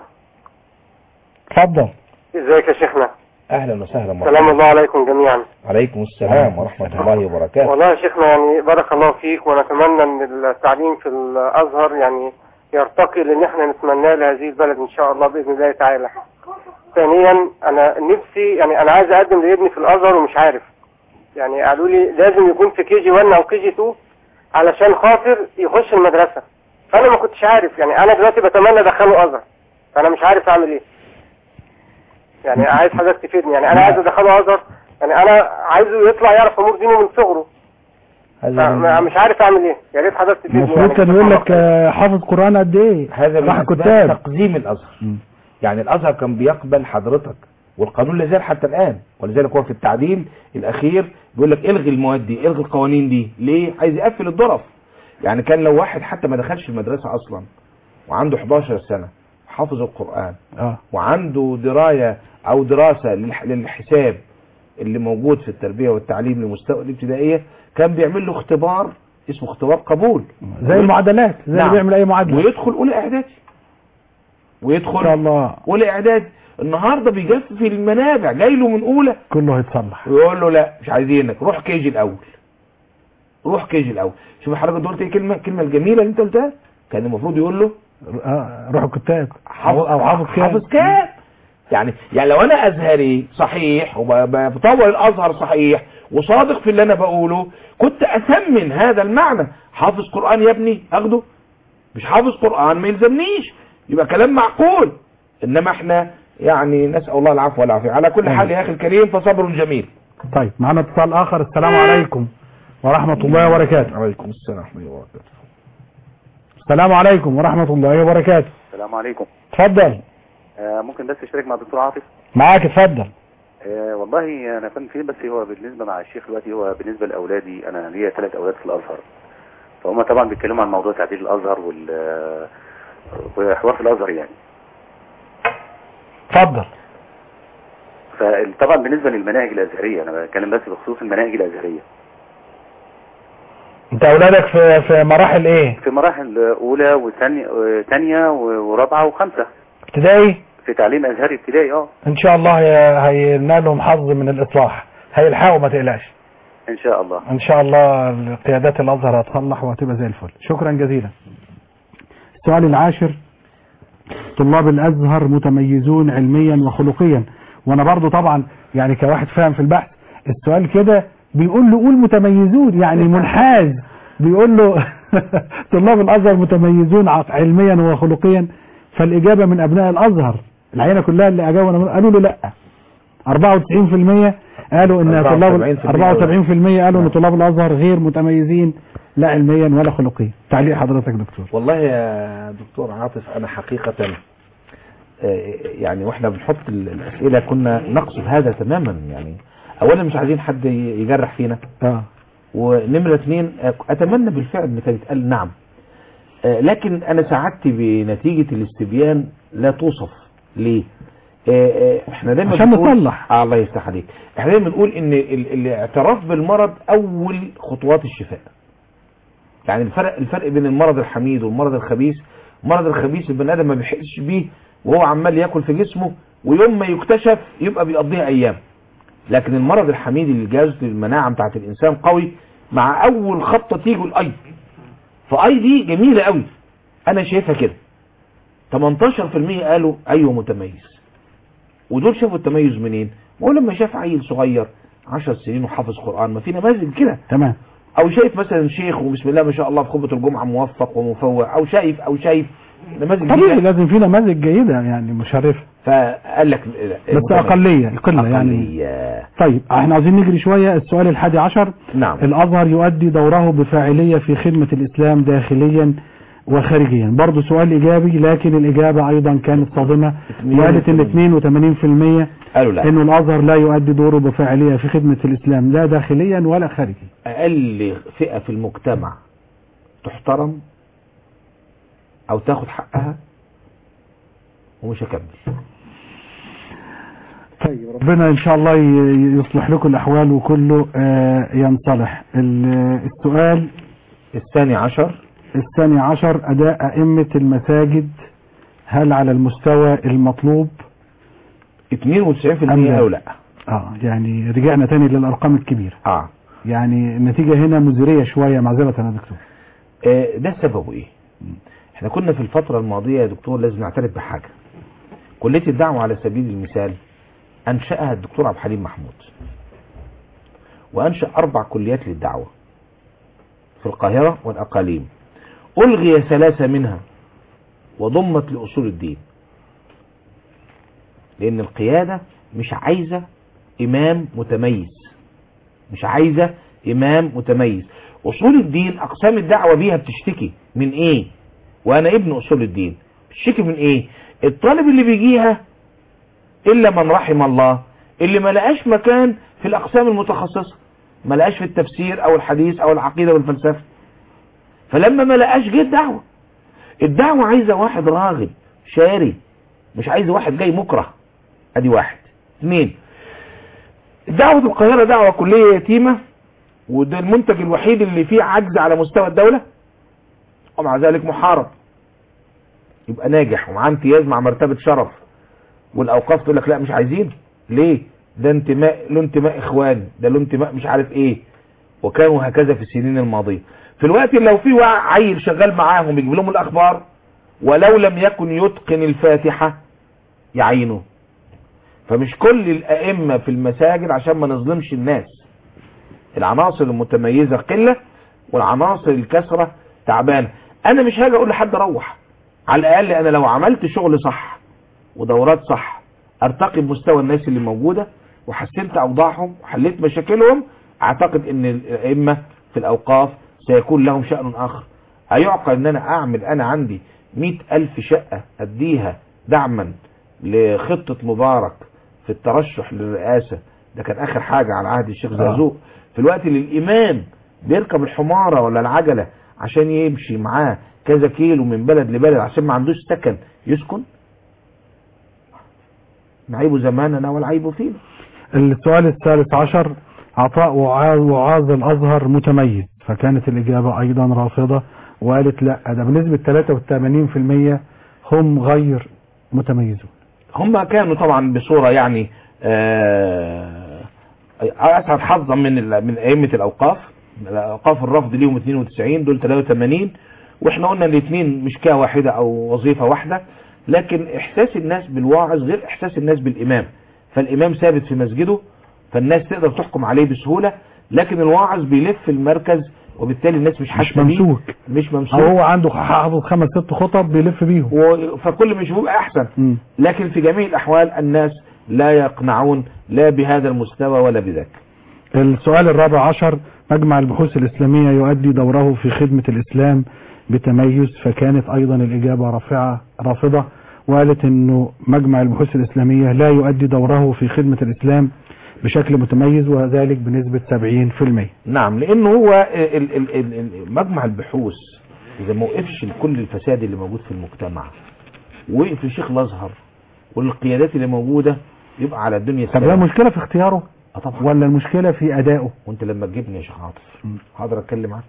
اتفضل ازيك يا شيخنا اهلا وسهلا سلام مرحبا الله عليكم جميعا عليكم السلام ورحمة الله وبركاته والله يا شيخنا يعني بارك الله فيك ونتمنى ان التعليم في الازهر يعني يرتقي لان احنا نتمناه لهذه البلد ان شاء الله باذن الله تعالى ثانيا انا نفسي يعني انا عايز اقدم لابني في الازهر ومش عارف يعني قالوا لي لازم يكون في كي جي 1 او كي جي 2 علشان خاطر يخش المدرسة فانا ما كنتش عارف يعني انا دلوقتي بتمنى ادخله ازهر فانا مش عارف اعمل ايه يعني عايز حضرتك تفيدني يعني انا عايز ادخله ازهر يعني انا عايزه يطلع يعرف امور دينه من صغره هذا فما- مش عارف اعمل ايه يا ريت حضرتك تفيدني المفروض يعني. كان يقول لك آه، حافظ قرآن قد ايه هذا من راح أسباب كتاب تقزيم الازهر مم. يعني الازهر كان بيقبل حضرتك والقانون لا زال حتى الان ولذلك هو في التعديل الاخير بيقول لك الغي المواد دي الغي القوانين دي ليه عايز يقفل الظرف يعني كان لو واحد حتى ما دخلش المدرسه اصلا وعنده 11 سنه حافظ القران اه وعنده درايه او دراسه للح- للحساب اللي موجود في التربيه والتعليم لمستوى الابتدائيه كان بيعمل له اختبار اسمه اختبار قبول زي المعادلات زي اللي نعم. بيعمل اي معادلة ويدخل اولى اعدادي ان شاء ويدخل الله اولى اعدادي النهارده بيجف المنابع جاي له من اولى كله هيتصلح ويقول له لا مش عايزينك روح كيجي الاول روح كيجي الاول شوف حضرتك قلت ايه كلمه الكلمه الجميله اللي انت قلتها كان المفروض يقول له آه، روح الكتاب حافظ او حافظ كام حافظ كام يعني يعني لو انا ازهري صحيح وبطور الازهر صحيح وصادق في اللي انا بقوله كنت اثمن هذا المعنى حافظ قران يا ابني اخده مش حافظ قرآن ما يلزمنيش يبقى كلام معقول انما احنا يعني نسأل الله العفو والعافية على كل حال يا اخي الكريم فصبر جميل طيب معنا اتصال اخر السلام عليكم ورحمة الله وبركاته عليكم السلام ورحمة الله وبركاته السلام عليكم ورحمة الله وبركاته السلام عليكم اتفضل آه ممكن بس اشترك مع الدكتور عاطف معاك اتفضل آه والله انا فاهم فين بس هو بالنسبه مع الشيخ دلوقتي هو بالنسبه لاولادي انا ليا ثلاث اولاد في الازهر فهم طبعا بيتكلموا عن موضوع تعديل الازهر وال آه، وحوار في الازهر يعني اتفضل فطبعا بالنسبه للمناهج الازهريه انا بتكلم بس بخصوص المناهج الازهريه انت اولادك في في مراحل ايه في مراحل اولى وثانيه ثانيه ورابعه وخمسه ابتدائي في تعليم ازهري ابتدائي اه ان شاء الله هي- هينالهم حظ من الاصلاح هيلحقوا ما تقلقش ان شاء الله ان شاء الله قيادات الازهر هتصلح وهتبقى زي الفل شكرا جزيلا السؤال العاشر طلاب الازهر متميزون علميا وخلقيا وانا برضو طبعا يعني كواحد فاهم في البحث السؤال كده بيقول له قول متميزون يعني منحاز بيقول له طلاب الازهر متميزون عق- علميا وخلقيا فالاجابه من ابناء الازهر العينه كلها اللي اجابوا أنا- قالوا له لا 94% قالوا ان طلاب 74% 74% قالوا ان طلاب الازهر غير متميزين لا علميا ولا خلقيا تعليق حضرتك دكتور والله يا دكتور عاطف انا حقيقة آه، يعني واحنا بنحط ال- الاسئلة كنا نقصد هذا تماما يعني اولا مش عايزين حد ي- يجرح فينا اه ونمرة اثنين آه، اتمنى بالفعل ان كانت يتقال نعم آه، لكن انا سعدت بنتيجة الاستبيان لا توصف ليه آه، آه، احنا دايما عشان بنقول- نصلح. آه الله يفتح عليك احنا دايما بنقول ان ال- الاعتراف بالمرض اول خطوات الشفاء يعني الفرق الفرق بين المرض الحميد والمرض الخبيث المرض الخبيث البني ادم ما بيحسش بيه وهو عمال ياكل في جسمه ويوم ما يكتشف يبقى بيقضيها ايام لكن المرض الحميد اللي جهاز المناعه بتاعت الانسان قوي مع اول خبطه تيجي الاي فاي دي جميله قوي انا شايفها كده 18% قالوا ايوه متميز ودول شافوا التميز منين ما هو لما شاف عيل صغير 10 سنين وحافظ قران ما في نماذج كده تمام او شايف مثلا شيخ وبسم الله ما شاء الله في خطبه الجمعه موفق ومفوق او شايف او شايف نماذج طبيعي جديدة. لازم في نماذج جيدة يعني مشرفة فقال لك بس أقلية القلة يعني أقلية. طيب احنا عايزين نجري شوية السؤال الحادي عشر نعم الأزهر يؤدي دوره بفاعلية في خدمة الإسلام داخليا وخارجيا برضه سؤال إيجابي لكن الإجابة أيضا كانت صادمة وقالت إن 82% قالوا لا إنه الأزهر لا يؤدي دوره بفاعلية في خدمة الإسلام لا داخليا ولا خارجيا اقل فئه في المجتمع تحترم او تاخد حقها ومش هكمل طيب ربنا ان شاء الله ي- يصلح لكم الاحوال وكله آه، ينصلح ال- السؤال الثاني عشر الثاني عشر اداء ائمة المساجد هل على المستوى المطلوب 92% أم لا؟ قالوا لا اه يعني رجعنا تاني للارقام الكبيرة اه يعني النتيجة هنا مزرية شوية معذرة يا دكتور آه، ده سببه ايه احنا كنا في الفترة الماضية يا دكتور لازم نعترف بحاجة كلية الدعوة على سبيل المثال انشأها الدكتور عبد الحليم محمود وانشأ اربع كليات للدعوة في القاهرة والاقاليم الغي ثلاثة منها وضمت لاصول الدين لان القيادة مش عايزة امام متميز مش عايزة امام متميز اصول الدين اقسام الدعوة بيها بتشتكي من ايه وانا ابن اصول الدين بتشتكي من ايه الطالب اللي بيجيها الا من رحم الله اللي ما لقاش مكان في الاقسام المتخصصة ما لقاش في التفسير او الحديث او العقيدة والفلسفة فلما ما لقاش جه الدعوة الدعوة عايزة واحد راغب شاري مش عايزة واحد جاي مكره ادي واحد اثنين دعوة القاهرة دعوة كلية يتيمة وده المنتج الوحيد اللي فيه عجز على مستوى الدولة ومع ذلك محارب يبقى ناجح ومعاه امتياز مع مرتبة شرف والاوقاف تقول لك لا مش عايزين ليه ده انتماء له انتماء اخواني ده له انتماء مش عارف ايه وكانوا هكذا في السنين الماضية في الوقت اللي لو في وع- عيل شغال معاهم يجيب لهم الاخبار ولو لم يكن يتقن الفاتحة يعينه فمش كل الائمة في المساجد عشان ما نظلمش الناس العناصر المتميزة قلة والعناصر الكسرة تعبانة انا مش هاجي اقول لحد روح على الاقل انا لو عملت شغل صح ودورات صح ارتقي بمستوى الناس اللي موجوده وحسنت اوضاعهم وحليت مشاكلهم اعتقد ان الائمه في الاوقاف سيكون لهم شأن اخر هيعقل ان انا اعمل انا عندي مئة الف شقة اديها دعما لخطة مبارك في الترشح للرئاسة ده كان اخر حاجة على عهد الشيخ زازوق في الوقت اللي الامام بيركب الحمارة ولا العجلة عشان يمشي معاه كذا كيلو من بلد لبلد عشان ما عندوش سكن يسكن نعيب زماننا والعيب فينا السؤال الثالث عشر عطاء وعاظ وعاظ الأزهر متميز فكانت الإجابة أيضا رافضة وقالت لا ده بنسبة 83% هم غير متميزون هم كانوا طبعا بصورة يعني آه، اسعد حظا من ال- من ائمه الاوقاف الاوقاف الرفض ليهم 92 دول 83 واحنا قلنا الاثنين مش كا واحده او وظيفه واحده لكن احساس الناس بالواعظ غير احساس الناس بالامام فالامام ثابت في مسجده فالناس تقدر تحكم عليه بسهوله لكن الواعظ بيلف المركز وبالتالي الناس مش مش حاسه بيه. ممسوك مش أو ممسوك هو عنده حافظ خمس ست خطب بيلف بيهم و- فكل مش بيبقى احسن مم. لكن في جميع الأحوال الناس لا يقنعون لا بهذا المستوى ولا بذاك السؤال الرابع عشر مجمع البحوث الإسلامية يؤدي دوره في خدمة الإسلام بتميز فكانت أيضا الإجابة رافعة رافضة وقالت أنه مجمع البحوث الإسلامية لا يؤدي دوره في خدمة الإسلام بشكل متميز وذلك بنسبة 70% نعم لأنه هو ال- ال- ال- ال- مجمع البحوث إذا ما وقفش لكل الفساد اللي موجود في المجتمع وقف لشيخ الأزهر والقيادات اللي موجودة يبقى على الدنيا طب هي سلام المشكلة في اختياره آه طبعا ولا المشكلة في أدائه وانت لما تجيبني يا شيخ عاطف هقدر اتكلم معاك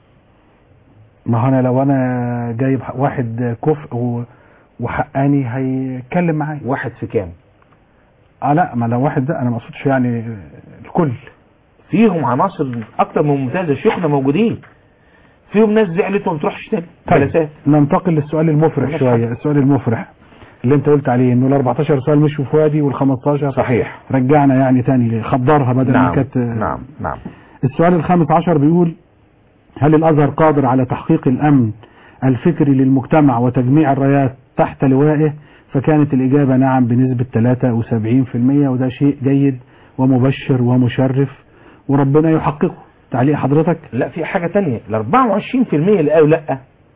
ما هو أنا لو أنا جايب واحد كفء و- وحقاني هيتكلم معايا واحد في كام اه لا ما لو واحد ده انا ما اقصدش يعني الكل فيهم عناصر اكتر من ممتازه شيوخنا موجودين فيهم ناس زعلت وما بتروحش تاني جلسات ننتقل للسؤال المفرح ماشي. شوية السؤال المفرح اللي انت قلت عليه انه ال 14 سؤال مشوا في وادي وال 15 صحيح رجعنا يعني تاني خضرها بدل ما نعم كانت نعم نعم السؤال الخامس عشر بيقول هل الازهر قادر على تحقيق الامن الفكري للمجتمع وتجميع الرايات تحت لوائه فكانت الاجابة نعم بنسبة 73% وده شيء جيد ومبشر ومشرف وربنا يحققه تعليق حضرتك لا في حاجة تانية ال 24% اللي قالوا لا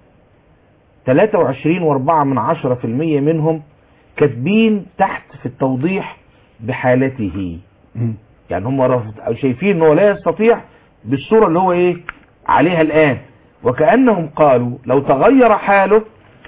23 و4 من 10% منهم كاتبين تحت في التوضيح بحالته يعني هم رفض او شايفين ان هو لا يستطيع بالصورة اللي هو ايه عليها الان وكأنهم قالوا لو تغير حاله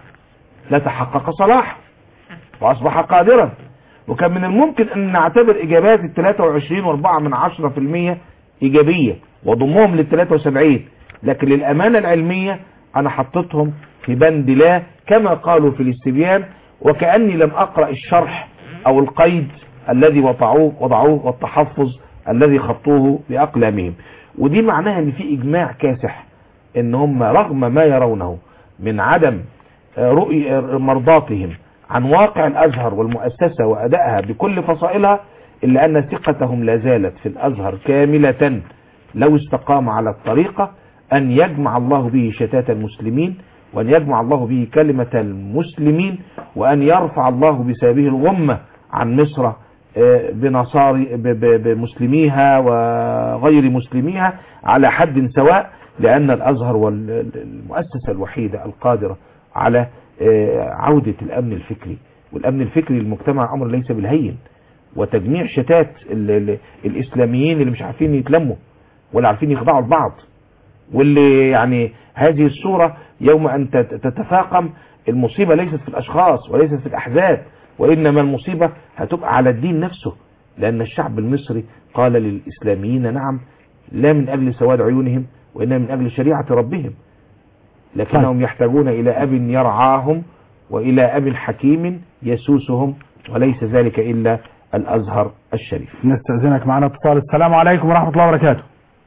لتحقق صلاحه واصبح قادرا وكان من الممكن ان نعتبر اجابات ال 23 و4 من 10% ايجابية وضمهم لل 73 لكن للامانة العلمية انا حطيتهم في بند لا كما قالوا في الاستبيان وكأني لم اقرأ الشرح او القيد الذي وضعوه وضعوه والتحفظ الذي خطوه باقلامهم ودي معناها ان في اجماع كاسح ان هم رغم ما يرونه من عدم رؤي مرضاتهم عن واقع الازهر والمؤسسة وادائها بكل فصائلها الا ان ثقتهم لا زالت في الازهر كاملة لو استقام على الطريقة ان يجمع الله به شتات المسلمين وان يجمع الله به كلمة المسلمين وان يرفع الله بسببه الغمة عن مصر آه، بنصاري ب- ب- بمسلميها وغير مسلميها على حد سواء لأن الأزهر والمؤسسة الوحيدة القادرة على آه، عودة الأمن الفكري والأمن الفكري للمجتمع أمر ليس بالهين وتجميع شتات ال- ال- الإسلاميين اللي مش عارفين يتلموا ولا عارفين يخضعوا لبعض واللي يعني هذه الصورة يوم أن تت- تتفاقم المصيبة ليست في الأشخاص وليست في الأحزاب وإنما المصيبة هتبقى على الدين نفسه لأن الشعب المصري قال للإسلاميين نعم لا من أجل سواد عيونهم وإنما من أجل شريعة ربهم لكنهم يحتاجون إلى أب يرعاهم وإلى أب حكيم يسوسهم وليس ذلك إلا الأزهر الشريف نستأذنك معنا اتصال السلام عليكم ورحمة الله وبركاته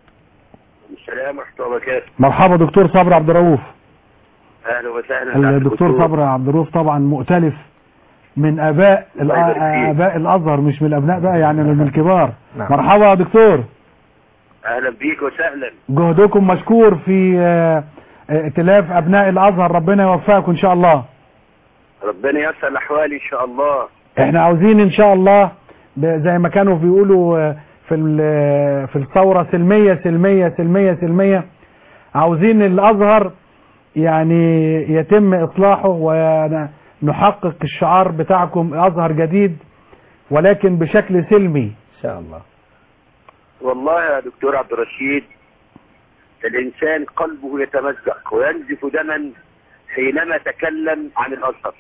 السلام ورحمة الله وبركاته مرحبا دكتور صبري عبد الرؤوف أهلا وسهلا الدكتور صبري عبد الرؤوف طبعا مؤتلف من اباء الله يبارك فيك. اباء الازهر مش من الابناء بقى يعني من الكبار نعم. مرحبا يا دكتور أهلا بيك وسهلا جهدكم مشكور في آه، ائتلاف ابناء الازهر ربنا يوفقكم ان شاء الله ربنا يسر الاحوال ان شاء الله احنا عاوزين ان شاء الله ب- زي ما كانوا بيقولوا آه، في ال- في الثورة سلمية سلمية سلمية سلمية عاوزين الازهر يعني يتم اصلاحه ونحقق الشعار بتاعكم ازهر جديد ولكن بشكل سلمي ان شاء الله والله يا دكتور عبد الرشيد الانسان قلبه يتمزق وينزف دما حينما تكلم عن الازهر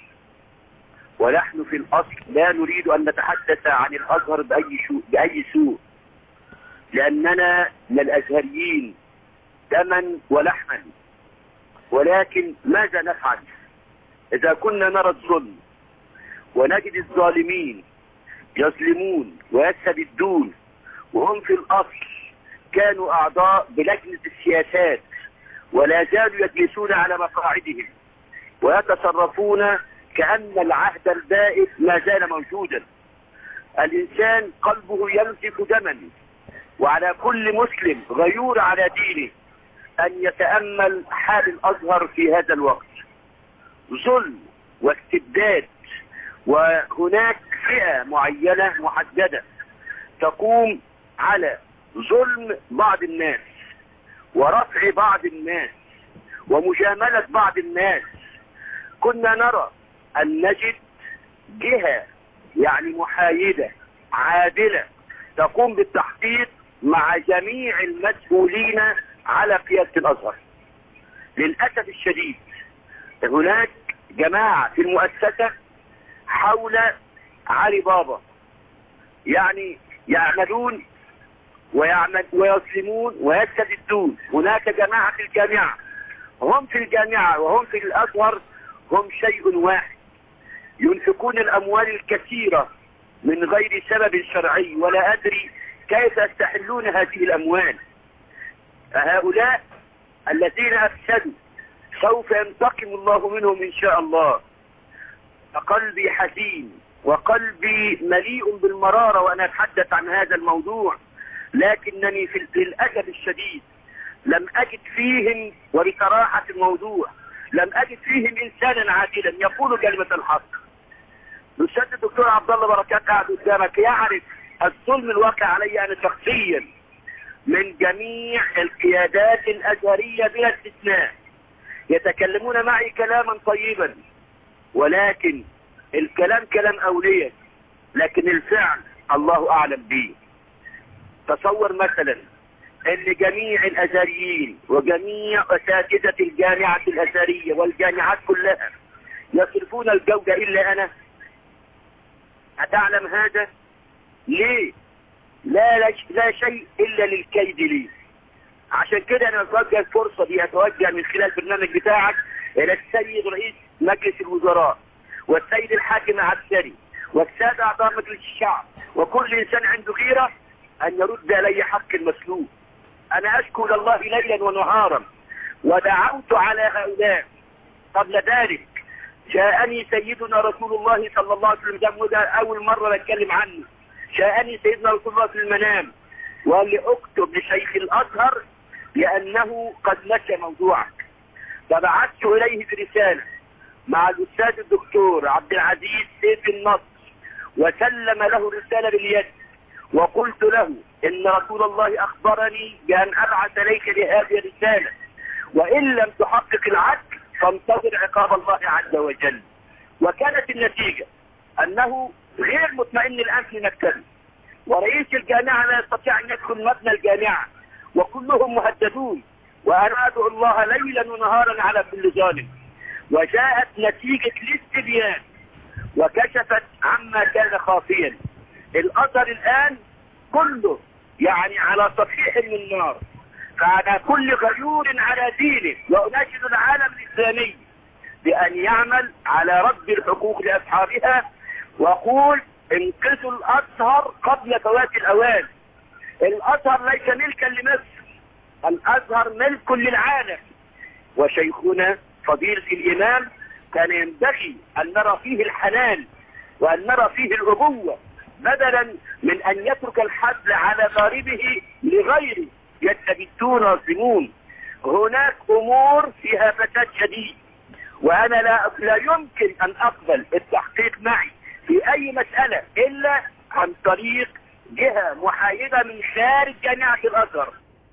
ونحن في الاصل لا نريد ان نتحدث عن الازهر باي سوء باي سوء لاننا من الازهريين دما ولحما ولكن ماذا نفعل اذا كنا نرى الظلم ونجد الظالمين يظلمون ويستبدون وهم في الأصل كانوا أعضاء بلجنة السياسات ولا زالوا يجلسون على مقاعدهم ويتصرفون كأن العهد البائس ما زال موجودا الإنسان قلبه ينزف دما وعلى كل مسلم غيور على دينه أن يتأمل حال الأزهر في هذا الوقت ظلم واستبداد وهناك فئة معينة محددة تقوم على ظلم بعض الناس ورفع بعض الناس ومجاملة بعض الناس كنا نرى أن نجد جهة يعني محايدة عادلة تقوم بالتحقيق مع جميع المسؤولين على قيادة الأزهر للأسف الشديد هناك جماعة في المؤسسة حول علي بابا يعني يعملون ويعمل ويظلمون ويستبدون هناك جماعة في الجامعة هم في الجامعة وهم في الأزهر هم شيء واحد ينفقون الأموال الكثيرة من غير سبب شرعي ولا أدري كيف يستحلون هذه الأموال فهؤلاء الذين أفسدوا سوف ينتقم الله منهم إن شاء الله فقلبي حزين وقلبي مليء بالمرارة وأنا أتحدث عن هذا الموضوع لكنني في للأسف الشديد لم أجد فيهم وبصراحة الموضوع لم أجد فيهم إنسانا عادلا يقول كلمة الحق الأستاذ الدكتور عبد الله بركات قاعد قدامك يعرف الظلم الواقع علي أنا شخصيا من جميع القيادات الأزهرية بلا استثناء يتكلمون معي كلاما طيبا ولكن الكلام كلام أولياء لكن الفعل الله أعلم به تصور مثلا ان جميع الازهريين وجميع اساتذة الجامعة الازهرية والجامعات كلها يصرفون الجودة الا انا اتعلم هذا ليه لا, لا, لا شيء الا للكيد لي عشان كده انا اتوجه الفرصة دي اتوجه من خلال البرنامج بتاعك الى السيد رئيس مجلس الوزراء والسيد الحاكم العسكري والسادة اعضاء مجلس الشعب وكل انسان عنده غيرة ان يرد الي حق المسلوب انا اشكو الى الله ليلا ونهارا ودعوت على هؤلاء قبل ذلك جاءني سيدنا رسول الله صلى الله عليه وسلم ده وده اول مرة بتكلم عنه جاءني سيدنا رسول الله في المنام وقال لي اكتب لشيخ الازهر لانه قد نسى موضوعك فبعثت اليه برسالة مع الاستاذ الدكتور عبد العزيز سيف النصر وسلم له الرسالة باليد وقلت له ان رسول الله اخبرني بان ابعث اليك بهذه الرسالة وان لم تحقق العدل فانتظر عقاب الله عز وجل وكانت النتيجة انه غير مطمئن الان في مكتبه ورئيس الجامعة لا يستطيع ان يدخل مبنى الجامعة وكلهم مهددون وانا ادعو الله ليلا ونهارا على كل ظالم وجاءت نتيجة الاستبيان وكشفت عما كان خافيا الأثر الآن كله يعني على صفيح من النار فعلى كل غيور على دينه وأناشد العالم الإسلامي بأن يعمل على رد الحقوق لأصحابها وأقول انقذوا الأزهر قبل فوات الأوان الأزهر ليس ملكا لمصر الأزهر ملك للعالم وشيخنا فضيلة الإمام كان ينبغي أن نرى فيه الحنان وأن نرى فيه الأبوة بدلا من أن يترك الحبل على ضاربه لغيره يستبدون ويظلمون هناك امور فيها فساد شديد وانا لا لا يمكن ان اقبل التحقيق معي في اي مسألة الا عن طريق جهة محايدة من خارج جامعة الازهر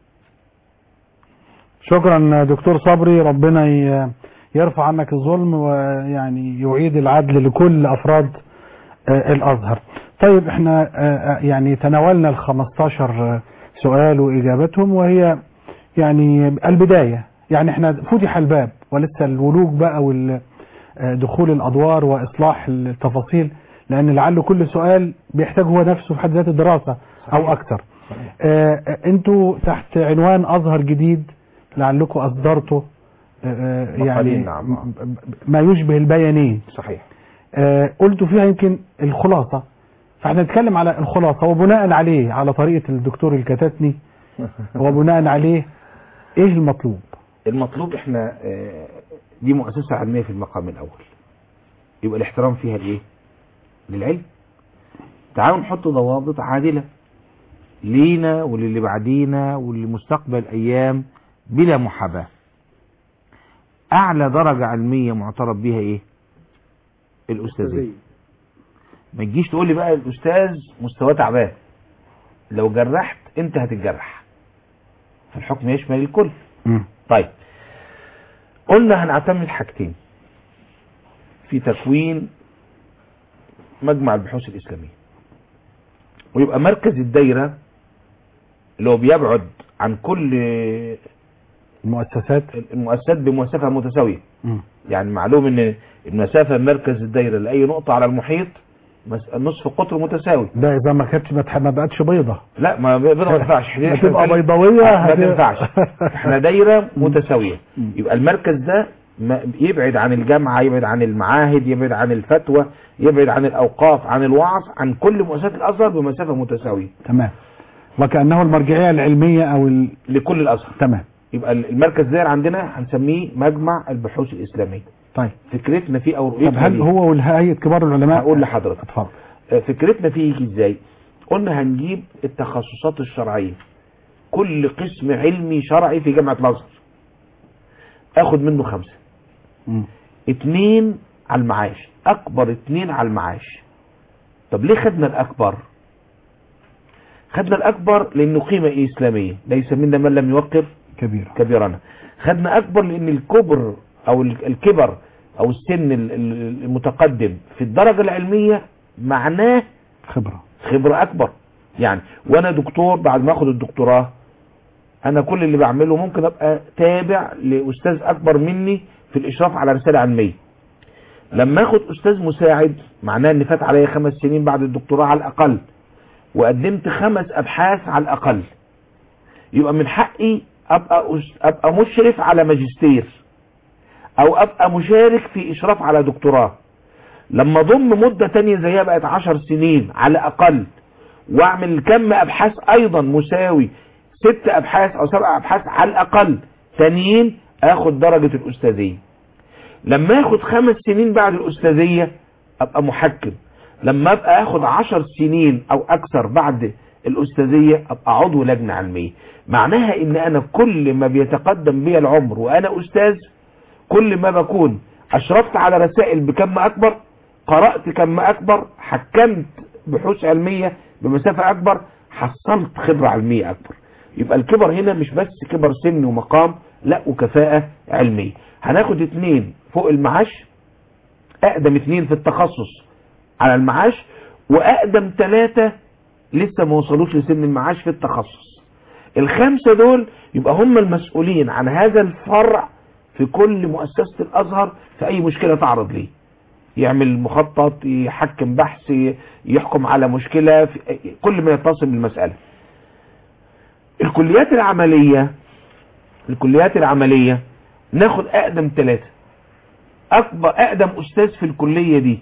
شكرا دكتور صبري ربنا ي- يرفع عنك الظلم ويعني يعيد العدل لكل افراد آه، الازهر طيب احنا آه، آه، يعني تناولنا ال 15 سؤال واجابتهم وهي يعني البدايه يعني احنا فتح الباب ولسه الولوج بقى ودخول الادوار واصلاح التفاصيل لان لعل كل سؤال بيحتاج هو نفسه في حد ذاته دراسه او اكثر آه، آه، انتوا تحت عنوان ازهر جديد لعلكم اصدرتوا آه، آه، يعني مقالين، نعم. م- م- ما يشبه البيانين صحيح آه، قلتوا فيها يمكن الخلاصة فاحنا نتكلم على الخلاصة وبناء عليه على طريقة الدكتور الكتاتني وبناء عليه ايه المطلوب المطلوب احنا آه، دي مؤسسة علمية في المقام الأول يبقى الاحترام فيها الايه للعلم تعالوا نحط ضوابط عادلة لينا وللي بعدينا ولمستقبل أيام بلا محاباة أعلى درجة علمية معترف بها ايه الأستاذية ما تجيش تقول لي بقى الأستاذ مستواه تعبان لو جرحت انت هتتجرح فالحكم يشمل الكل مم. طيب قلنا هنعتمد حاجتين في تكوين مجمع البحوث الإسلامية ويبقى مركز الدايرة اللي هو بيبعد عن كل المؤسسات المؤسسات بمسافة متساوية مم. يعني معلوم ان المسافة من مركز الدايرة لأي نقطة على المحيط مس- نصف قطر متساوي ده اذا ما كانتش ما تح- ما بقتش بيضة لا ما بيضة ما ينفعش إحنا بتبقى بنتكلم- بيضاوية ما هت- تنفعش احنا دايرة متساوية مم. يبقى المركز ده ما- يبعد عن الجامعة يبعد عن المعاهد يبعد عن الفتوى يبعد عن الأوقاف عن الوعظ عن كل مؤسسات الأزهر بمسافة متساوية تمام وكأنه المرجعية العلمية او ال... لكل الأزهر تمام يبقى المركز ده عندنا هنسميه مجمع البحوث الإسلامية طيب فكرتنا فيه أو طب رؤيتنا هل فيه. هو والهيئة كبار العلماء هقول لحضرتك اتفضل آه، فكرتنا فيه يجي ازاي قلنا هنجيب التخصصات الشرعية كل قسم علمي شرعي في جامعة الازهر اخد منه خمسة مم. اتنين على المعاش اكبر اتنين على المعاش طب ليه خدنا الاكبر خدنا الاكبر لانه قيمة اسلامية ليس منا من لم يوقر كبيرة كبيرنا خدنا اكبر لان الكبر او ال- الكبر او السن ال- ال- المتقدم في الدرجة العلمية معناه خبرة خبرة اكبر يعني وانا دكتور بعد ما اخد الدكتوراه انا كل اللي بعمله ممكن ابقى تابع لاستاذ اكبر مني في الاشراف على رسالة علمية لما اخد استاذ مساعد معناه ان فات عليا خمس سنين بعد الدكتوراه على الاقل وقدمت خمس ابحاث على الاقل يبقى من حقي ابقى أس- ابقى مشرف على ماجستير او ابقى مشارك في اشراف على دكتوراه لما اضم مدة تانية زيها بقت عشر سنين على اقل واعمل كم ابحاث ايضا مساوي ست ابحاث او سبع ابحاث على الاقل تانيين اخد درجة الاستاذية لما اخد خمس سنين بعد الاستاذية ابقى محكم لما ابقى اخد عشر سنين او اكثر بعد الاستاذية ابقى عضو لجنة علمية معناها ان انا كل ما بيتقدم بي العمر وانا استاذ كل ما بكون اشرفت على رسائل بكم اكبر قرأت كم اكبر حكمت بحوث علمية بمسافة اكبر حصلت خبرة علمية اكبر يبقى الكبر هنا مش بس كبر سن ومقام لا وكفاءة علمية هناخد اتنين فوق المعاش اقدم اتنين في التخصص على المعاش واقدم ثلاثة لسه ما وصلوش لسن المعاش في التخصص الخمسة دول يبقى هم المسؤولين عن هذا الفرع في كل مؤسسة الازهر في اي مشكلة تعرض ليه يعمل مخطط يحكم بحث يحكم على مشكلة في كل ما يتصل بالمسألة الكليات العملية الكليات العملية ناخد اقدم ثلاثة اكبر اقدم استاذ في الكلية دي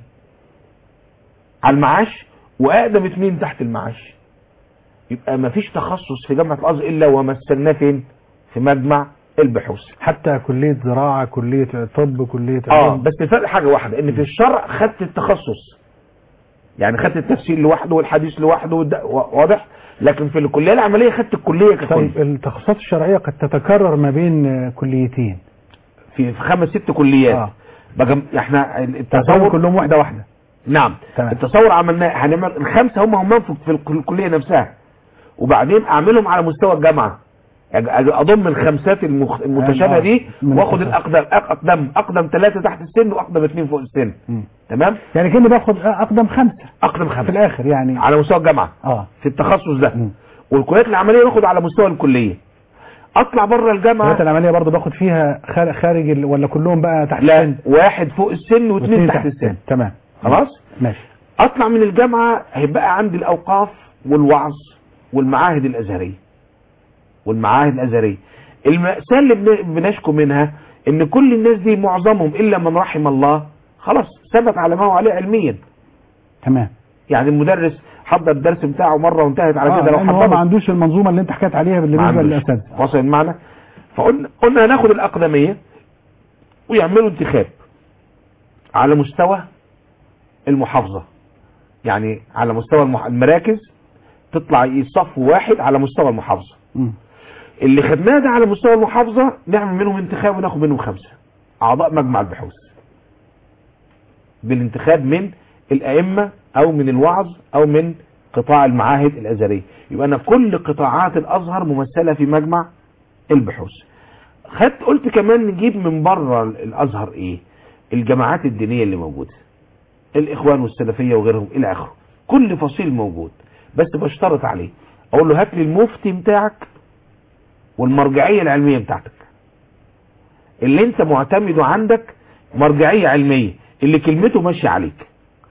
على المعاش واقدم اتنين تحت المعاش يبقى ما فيش تخصص في جامعة الازهر الا ومثلناه فين في مجمع البحوث حتى كلية زراعة كلية طب كلية اه علوم. بس الفرق حاجة واحدة ان في الشرع خدت التخصص يعني خدت التفسير لوحده والحديث لوحده والد- واضح لكن في الكليه العمليه خدت الكليه ككل طيب التخصصات الشرعية قد تتكرر ما بين آه، كليتين في في خمس ست كليات اه بقى احنا تصور التصور كلهم واحدة واحدة نعم تمام. التصور عملناه هنعمل الخمسه هم هم في في الك- الكليه نفسها وبعدين اعملهم على مستوى الجامعه يعني اضم الخمسات المخ... المتشابهه آه. دي من واخد الخصائص. الاقدم اقدم اقدم ثلاثه تحت السن واقدم اثنين فوق السن مم. تمام يعني كأني باخد أقدم خمسة اقدم في خمسه الآخر يعني على مستوى الجامعه اه في التخصص ده مم. والكليات العمليه باخد على مستوى الكليه اطلع بره الكليات الجامعه العملية برضه باخد فيها خارج, خارج ال... ولا كلهم بقى تحت لا السن واحد فوق السن واثنين تحت السن تمام خلاص ماشي اطلع من الجامعه هيبقى عندي الاوقاف والوعظ والمعاهد الازهريه والمعاهد الازهريه المأساة اللي بن- بنشكو منها ان كل الناس دي معظمهم الا من رحم الله خلاص ثبت على ما هو عليه علميا تمام يعني المدرس حضر الدرس بتاعه مره وانتهت على آه كده لو لأن هو ما حضره عندوش المنظومة اللي انت حكيت عليها ما بالنسبة عندوش. للأساتذة وصل المعنى فقلنا قلنا هناخد الاقدميه ويعملوا انتخاب على مستوى المحافظه يعني على مستوى المح... المراكز تطلع يصف واحد على مستوى المحافظه مم. اللي خدناه ده على مستوى المحافظه نعمل منهم انتخاب وناخد منهم خمسه اعضاء مجمع البحوث بالانتخاب من الائمه او من الوعظ او من قطاع المعاهد الازهريه يبقى انا كل قطاعات الازهر ممثله في مجمع البحوث خدت قلت كمان نجيب من بره الازهر ايه الجماعات الدينيه اللي موجوده الاخوان والسلفيه وغيرهم الى اخره كل فصيل موجود بس بشترط عليه اقول له هات لي المفتي بتاعك والمرجعيه العلميه بتاعتك اللي انت معتمده عندك مرجعيه علميه اللي كلمته ماشيه عليك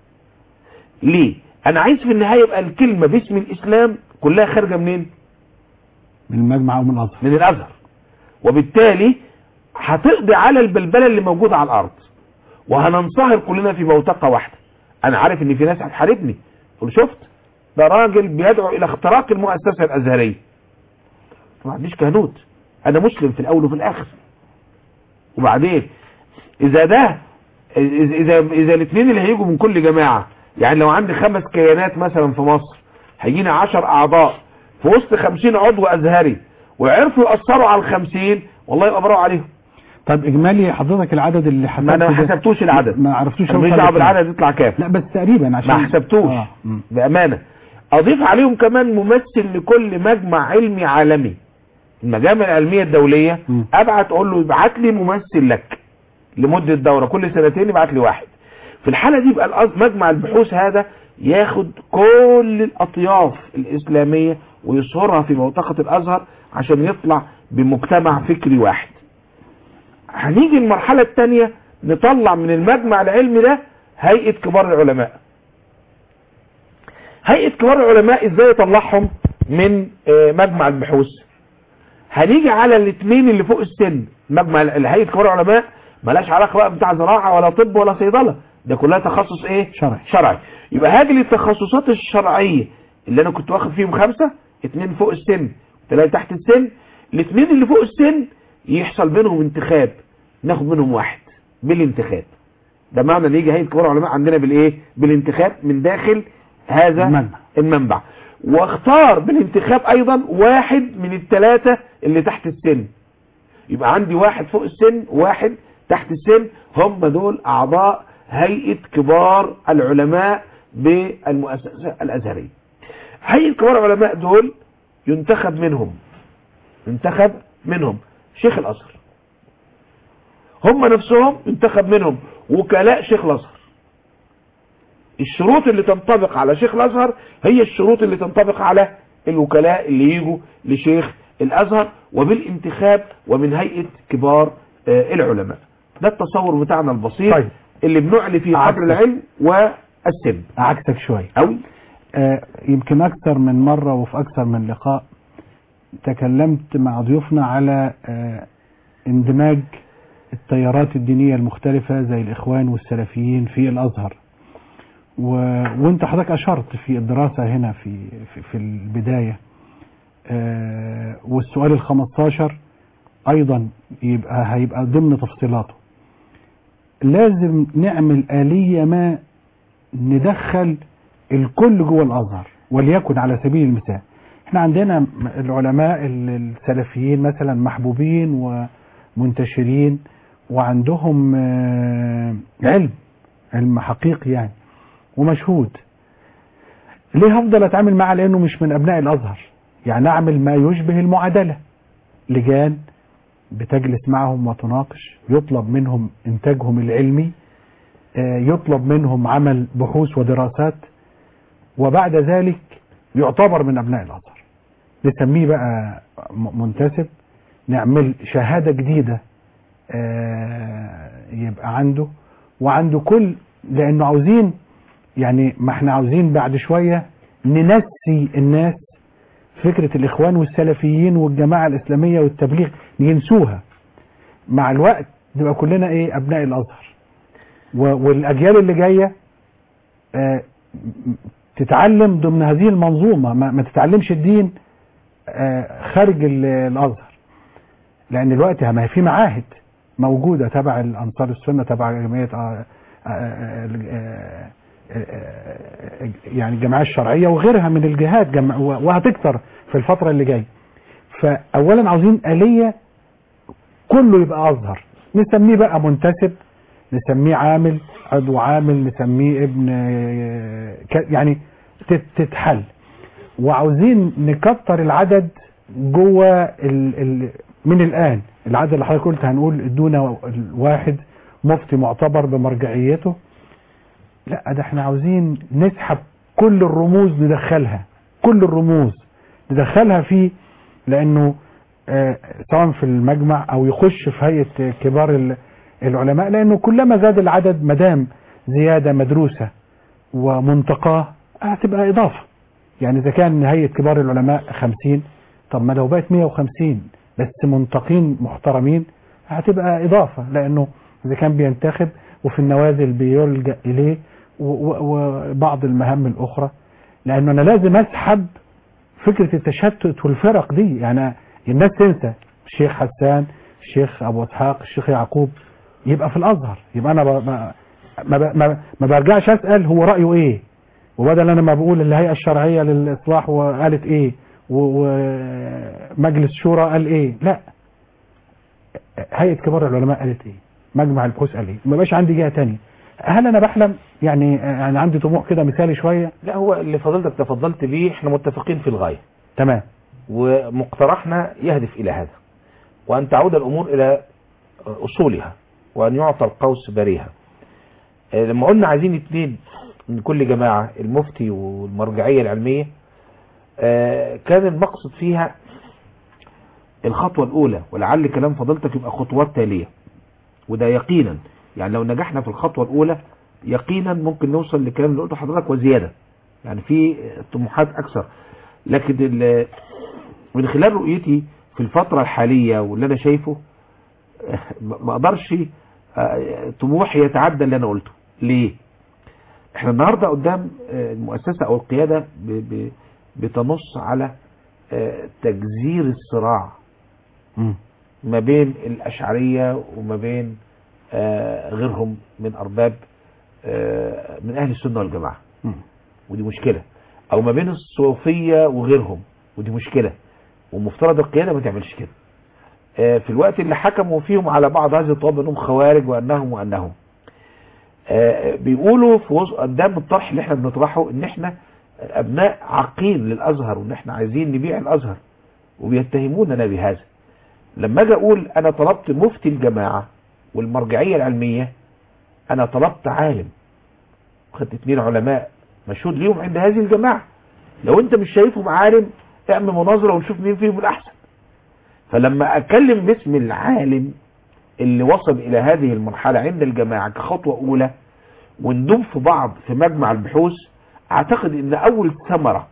ليه انا عايز في النهايه يبقى الكلمه باسم الاسلام كلها خارجه منين من المجمع أو من الأزهر من الازهر وبالتالي هتقضي على البلبله اللي موجوده على الارض وهننصهر كلنا في بوتقه واحده انا عارف ان في ناس هتحاربني قول شفت ده راجل بيدعو الى اختراق المؤسسه الازهريه ما عنديش كهنوت انا مسلم في الاول وفي الاخر وبعدين اذا ده اذا اذا, إذا الاثنين اللي هيجوا من كل جماعه يعني لو عندي خمس كيانات مثلا في مصر هيجينا عشر اعضاء في وسط خمسين عضو ازهري وعرفوا يأثروا على الخمسين والله يبقى برافو عليهم طب إجمالي حضرتك العدد اللي حسبته ما انا ما ده- حسبتوش العدد ما عرفتوش انا مش أوصل دعوه لكام. بالعدد يطلع كام لا بس تقريبا عشان ما حسبتوش آه. مم. بامانه اضيف عليهم كمان ممثل لكل مجمع علمي عالمي المجامع العلميه الدوليه مم. ابعت اقول له ابعت لي ممثل لك لمده دوره كل سنتين يبعت لي واحد في الحاله دي يبقى الأز- مجمع البحوث هذا ياخد كل الاطياف الاسلاميه ويصهرها في بوتقه الازهر عشان يطلع بمجتمع فكري واحد هنيجي المرحله الثانيه نطلع من المجمع العلمي ده هيئه كبار العلماء هيئه كبار العلماء ازاي يطلعهم من آه، مجمع البحوث هنيجي على الاثنين اللي فوق السن مجمع ال- هيئه كبار العلماء ملاش علاقه بقى بتاع زراعه ولا طب ولا صيدله ده كلها تخصص ايه شرعي. شرعي يبقى هذه التخصصات الشرعيه اللي انا كنت واخد فيهم خمسه اثنين فوق السن ثلاثه تحت السن الاثنين اللي فوق السن يحصل بينهم انتخاب ناخد منهم واحد بالانتخاب ده معنى ان يجي هيئه كبار العلماء عندنا بالايه بالانتخاب من داخل هذا المنبع. المنبع واختار بالانتخاب ايضا واحد من الثلاثه اللي تحت السن يبقى عندي واحد فوق السن واحد تحت السن هم دول اعضاء هيئه كبار العلماء بالمؤسسه الازهريه هيئه كبار العلماء دول ينتخب منهم ينتخب منهم شيخ الازهر هم نفسهم ينتخب منهم وكلاء شيخ الازهر الشروط اللي تنطبق على شيخ الازهر هي الشروط اللي تنطبق على الوكلاء اللي يجوا لشيخ الازهر وبالانتخاب ومن هيئة كبار آه، العلماء ده التصور بتاعنا البسيط طيب. اللي بنعلي فيه عكس. قدر العلم والسن عكسك شوية أوي آه، يمكن أكثر من مرة وفي أكثر من لقاء تكلمت مع ضيوفنا على آه، اندماج التيارات الدينية المختلفة زي الإخوان والسلفيين في الأزهر و... وانت حضرتك أشرت في الدراسة هنا في في, في البداية آه، والسؤال الخمستاشر أيضا يبقى هيبقى ضمن تفصيلاته لازم نعمل آلية ما ندخل الكل جوه الازهر وليكن على سبيل المثال احنا عندنا م- العلماء ال- السلفيين مثلا محبوبين ومنتشرين وعندهم آه، علم علم حقيقي يعني ومشهود ليه هفضل اتعامل معاه لانه مش من ابناء الازهر يعني اعمل ما يشبه المعادله لجان بتجلس معهم وتناقش يطلب منهم انتاجهم العلمي آه، يطلب منهم عمل بحوث ودراسات وبعد ذلك يعتبر من ابناء الازهر نسميه بقى م- منتسب نعمل شهاده جديده آه، يبقى عنده وعنده كل لانه عاوزين يعني ما احنا عاوزين بعد شويه ننسي الناس فكره الاخوان والسلفيين والجماعه الاسلاميه والتبليغ ينسوها مع الوقت نبقى كلنا ايه ابناء الازهر و- والاجيال اللي جايه آه، م- تتعلم ضمن هذه المنظومه ما, ما تتعلمش الدين آه، خارج ال- الازهر لان دلوقتي ما هي في معاهد موجوده تبع الانصار السنه تبع جمعيه آه، آه، آه، آه، آه، يعني الجمعيه الشرعيه وغيرها من الجهات جمع وهتكتر في الفتره اللي جايه فاولا عاوزين اليه كله يبقى ازهر نسميه بقى منتسب نسميه عامل عضو عامل نسميه ابن آه، ك- يعني تت- تتحل وعاوزين نكتر العدد جوه ال ال من الان العدد اللي حضرتك قلت هنقول ادونا الواحد مفتي معتبر بمرجعيته لا ده احنا عاوزين نسحب كل الرموز ندخلها كل الرموز ندخلها فيه لانه آه، سواء في المجمع او يخش في هيئه كبار ال- العلماء لانه كلما زاد العدد مدام زياده مدروسه ومنتقاه هتبقى اضافه يعني اذا كان هيئه كبار العلماء 50 طب ما لو بقت 150 بس منتقين محترمين هتبقى اضافه لانه اذا كان بينتخب وفي النوازل بيلجا اليه و- و- وبعض المهام الاخرى لانه انا لازم اسحب فكره التشتت والفرق دي يعني الناس تنسى الشيخ حسان الشيخ ابو اسحاق الشيخ يعقوب يبقى في الازهر يبقى انا ب... ما... ما, ب... ما... ما برجعش اسال هو رايه ايه وبدل انا ما بقول الهيئه الشرعيه للاصلاح وقالت ايه و- ومجلس شورى قال ايه لا هيئه كبار العلماء قالت ايه مجمع البحوث قال ايه ما بقاش عندي جهه تانية هل انا بحلم يعني يعني عندي طموح كده مثالي شويه لا هو اللي فضلتك تفضلت بيه احنا متفقين في الغاية تمام ومقترحنا يهدف إلى هذا وأن تعود الأمور إلى أصولها وأن يعطى القوس بريها آه، لما قلنا عايزين اثنين من كل جماعة المفتي والمرجعية العلمية آه، كان المقصد فيها الخطوة الأولى ولعل كلام فضلتك يبقى خطوات تالية وده يقينا يعني لو نجحنا في الخطوة الأولى يقينا ممكن نوصل للكلام اللي قلته حضرتك وزيادة يعني في طموحات أكثر لكن ال- من خلال رؤيتي في الفترة الحالية واللي أنا شايفه آه، ما ما أقدرش آه، طموحي يتعدى اللي أنا قلته ليه؟ احنا النهاردة قدام آه، المؤسسة أو القيادة ب- ب- بتنص على آه، تجزير الصراع مم. ما بين الأشعرية وما بين آه، غيرهم من أرباب آه، من أهل السنة والجماعة مم. ودي مشكلة أو ما بين الصوفية وغيرهم ودي مشكلة ومفترض القيادة ما تعملش كده آه، في الوقت اللي حكموا فيهم على بعض هذه الطواب انهم خوارج وانهم وانهم آه، بيقولوا في وسط قدام الطرح اللي احنا بنطرحه ان احنا ابناء عقيل للازهر وان احنا عايزين نبيع الازهر وبيتهموننا بهذا لما اجي اقول انا طلبت مفتي الجماعة والمرجعية العلمية انا طلبت عالم خدت اتنين علماء مشهود ليهم عند هذه الجماعة لو انت مش شايفهم عالم اعمل مناظرة ونشوف مين فيهم الاحسن فلما اتكلم باسم العالم اللي وصل الى هذه المرحلة عند الجماعة كخطوة اولى وندوم في بعض في مجمع البحوث اعتقد ان اول ثمرة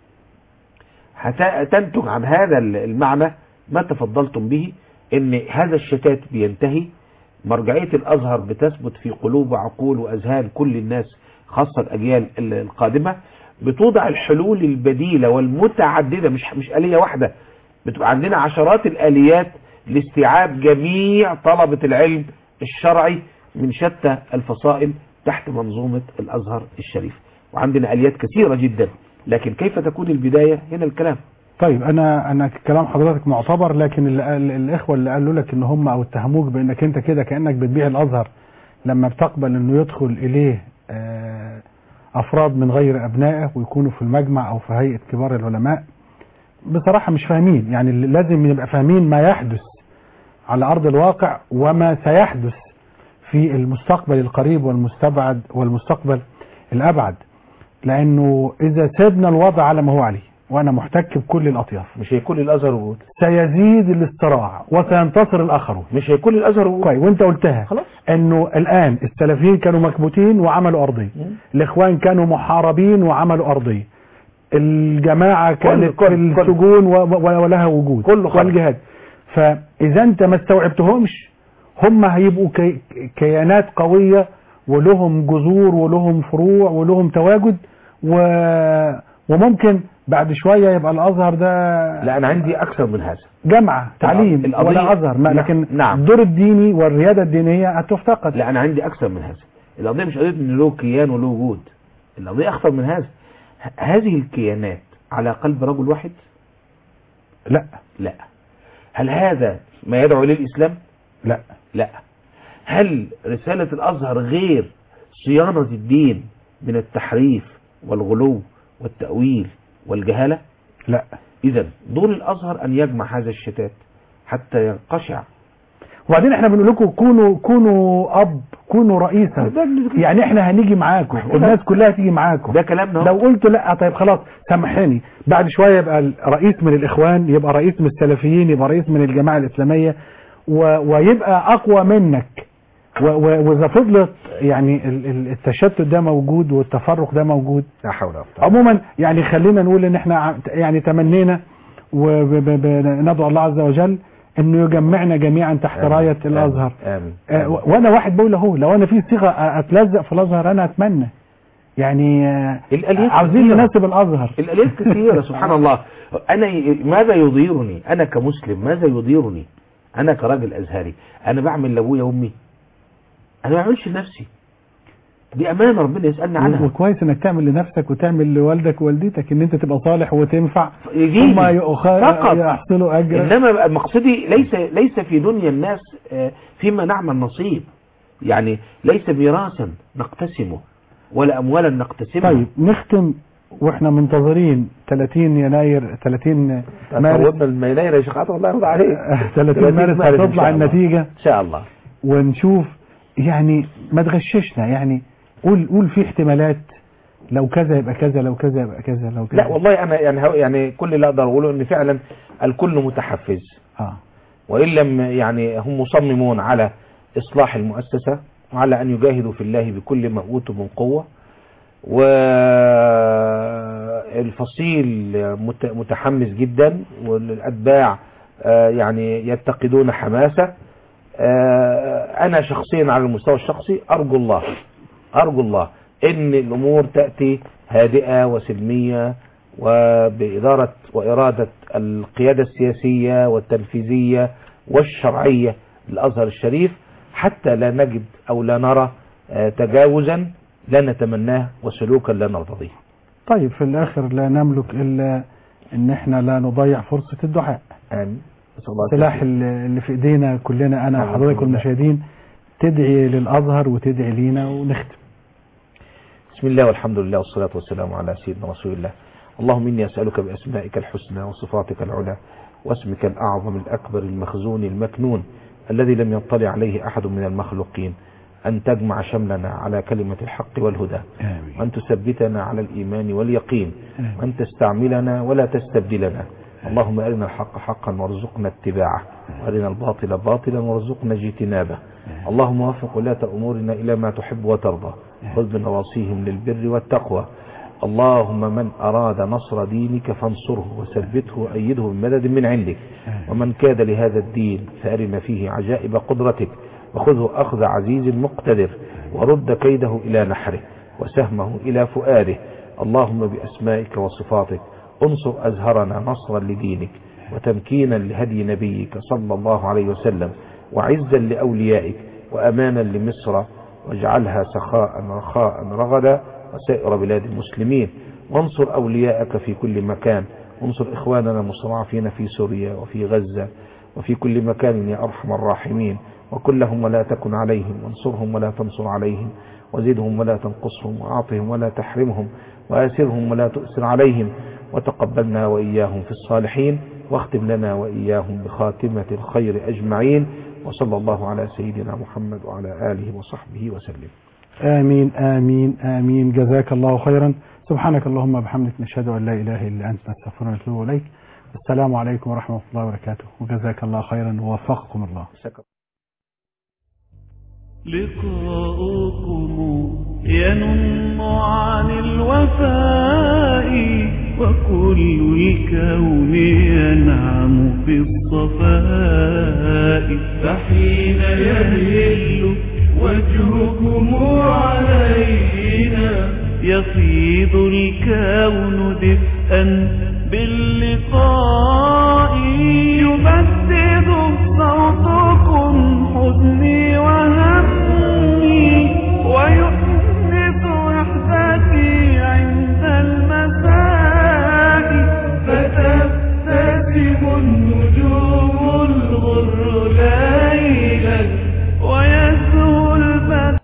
هت- تنتج عن هذا المعنى ما تفضلتم به ان هذا الشتات بينتهي مرجعية الازهر بتثبت في قلوب وعقول واذهان كل الناس خاصة الاجيال ال- القادمة بتوضع الحلول البديلة والمتعددة مش مش آلية واحدة بتبقى عندنا عشرات الآليات لاستيعاب جميع طلبة العلم الشرعي من شتى الفصائل تحت منظومة الأزهر الشريف وعندنا آليات كثيرة جدا لكن كيف تكون البداية هنا الكلام طيب انا انا كلام حضرتك معتبر لكن ال- ال- الاخوه اللي قالوا لك ان هم او اتهموك بانك انت كده كانك بتبيع الازهر لما بتقبل انه يدخل اليه آه، افراد من غير ابنائه ويكونوا في المجمع او في هيئه كبار العلماء بصراحه مش فاهمين يعني اللي لازم نبقى فاهمين ما يحدث على ارض الواقع وما سيحدث في المستقبل القريب والمستبعد والمستقبل الابعد لانه اذا سيبنا الوضع على ما هو عليه وانا محتك بكل الاطياف مش هيكون الازهر وجود سيزيد الاصطراع وسينتصر الاخرون مش هيكون الازهر وجود كويس وانت قلتها خلاص انه الان السلفيين كانوا مكبوتين وعملوا ارضيه الاخوان كانوا محاربين وعملوا ارضيه الجماعه كانت كل- في كل- السجون و- و- ولها وجود كله خلاص. والجهاد فاذا انت ما استوعبتهمش هم هيبقوا كي كيانات قويه ولهم جذور ولهم فروع ولهم تواجد و وممكن بعد شويه يبقى الازهر ده لا انا عندي اكثر من هذا جامعه تعليم القضية- ولا ازهر ما نعم، لكن نعم. الدور الديني والرياده الدينيه هتفتقد لا انا عندي اكثر من هذا القضيه مش قضيه ان له كيان وله وجود القضيه اخطر من هذا ه- هذه الكيانات على قلب رجل واحد لا لا هل هذا ما يدعو اليه الاسلام لا لا هل رساله الازهر غير صيانه الدين من التحريف والغلو والتاويل والجهاله لا اذا دور الازهر ان يجمع هذا الشتات حتى ينقشع وبعدين احنا بنقول لكم كونوا كونوا اب كونوا رئيسا يعني احنا هنيجي معاكم والناس كلها تيجي معاكم ده كلامنا لو قلت لا طيب خلاص سامحني بعد شويه يبقى الرئيس من الاخوان يبقى رئيس من السلفيين يبقى رئيس من الجماعه الاسلاميه و... ويبقى اقوى منك و... و... واذا فضلت يعني ال- ال- التشتت ده موجود والتفرق ده موجود لا حول ولا قوه عموما يعني خلينا نقول ان احنا ع- يعني تمنينا وندعو الله عز وجل انه يجمعنا جميعا تحت آمين. رايه آمين. الازهر امين آه، و- وانا واحد بقول اهو لو انا في صيغه اتلزق في الازهر انا اتمنى يعني آه، الآليات عاوزين كثيرة. نناسب الازهر الآليات كثيرة سبحان الله أنا ي- ماذا يضيرني أنا كمسلم ماذا يضيرني أنا كراجل أزهري أنا بعمل لأبويا وأمي أنا ما بعملش لنفسي دي أمانة ربنا يسألنا عنها وكويس انك تعمل لنفسك وتعمل لوالدك ووالدتك ان انت تبقى صالح وتنفع يجيني. ثم يؤخ- فقط. يحصلوا اجرا إنما بقى مقصدي ليس ليس في دنيا الناس آه، فيما نعمل نصيب يعني ليس ميراثا نقتسمه ولا أموالا نقتسمها طيب نختم واحنا منتظرين 30 يناير 30 مارس طولنا الميناير يا شيخ عطا الله يرضى عليك 30 مارس إن شاء هتطلع الله. النتيجة إن شاء الله ونشوف يعني ما تغششنا يعني قول قول في احتمالات لو كذا يبقى كذا لو كذا يبقى كذا لو كذا لا والله انا يعني هو- يعني كل اللي اقدر اقوله ان فعلا الكل متحفز اه وان لم يعني هم مصممون على اصلاح المؤسسه وعلى ان يجاهدوا في الله بكل ما اوتوا من قوه والفصيل مت- متحمس جدا والاتباع آه، يعني يتقدون حماسه آه، انا شخصيا على المستوى الشخصي ارجو الله ارجو الله ان الامور تاتي هادئه وسلميه وباداره واراده القياده السياسيه والتنفيذيه والشرعيه للازهر الشريف حتى لا نجد او لا نرى آه، تجاوزا لا نتمناه وسلوكا لا نرتضيه طيب في الاخر لا نملك الا ان احنا لا نضيع فرصة الدعاء امين نسأل الله السلاح التوفيق. اللي اللي في ايدينا كلنا انا نعم، وحضرتك الحمد لله. والمشاهدين تدعي للازهر وتدعي لينا ونختم بسم الله والحمد لله والصلاة والسلام على سيدنا رسول الله اللهم إني أسألك بأسمائك الحسنى وصفاتك العلى واسمك الأعظم الأكبر المخزون المكنون الذي لم يطلع عليه أحد من المخلوقين أن تجمع شملنا على كلمة الحق والهدى امين وأن تثبتنا على الإيمان واليقين وأن تستعملنا ولا تستبدلنا اللهم أرنا الحق حقا وارزقنا اتباعه وأرنا الباطل باطلا وارزقنا اجتنابه اللهم وفق ولاة أمورنا إلى ما تحب وترضى خذ بنواصيهم للبر والتقوى اللهم من أراد نصر دينك فانصره وثبته وأيده بمدد من عندك ومن كاد لهذا الدين فأرنا فيه عجائب قدرتك وخذه أخذ عزيز مقتدر ورد كيده إلى نحره وسهمه إلى فؤاده اللهم بأسمائك وصفاتك انصر أزهرنا نصرا لدينك وتمكينا لهدي نبيك صلى الله عليه وسلم وعزا لأوليائك وأمانا لمصر واجعلها سخاء رخاء رغدا وسائر بلاد المسلمين وانصر أولياءك في كل مكان انصر إخواننا المستضعفين في سوريا وفي غزة وفي كل مكان يا أرحم الراحمين وكلهم ولا تكن عليهم وانصرهم ولا تنصر عليهم وزدهم ولا تنقصهم وأعطهم ولا تحرمهم وآسرهم ولا تؤسر عليهم وتقبلنا وإياهم في الصالحين واختم لنا وإياهم بخاتمة الخير أجمعين وصلى الله على سيدنا محمد وعلى آله وصحبه وسلم آمين آمين آمين جزاك الله خيرا سبحانك اللهم وبحمدك نشهد أن لا إله إلا أنت نستغفرك ونتوب إليك السلام عليكم ورحمة الله وبركاته وجزاك الله خيرا ووفقكم الله لقاؤكم ينم عن الوفاء وكل الكون ينعم بالصفاء فحين يهل وجهكم علينا يفيض الكون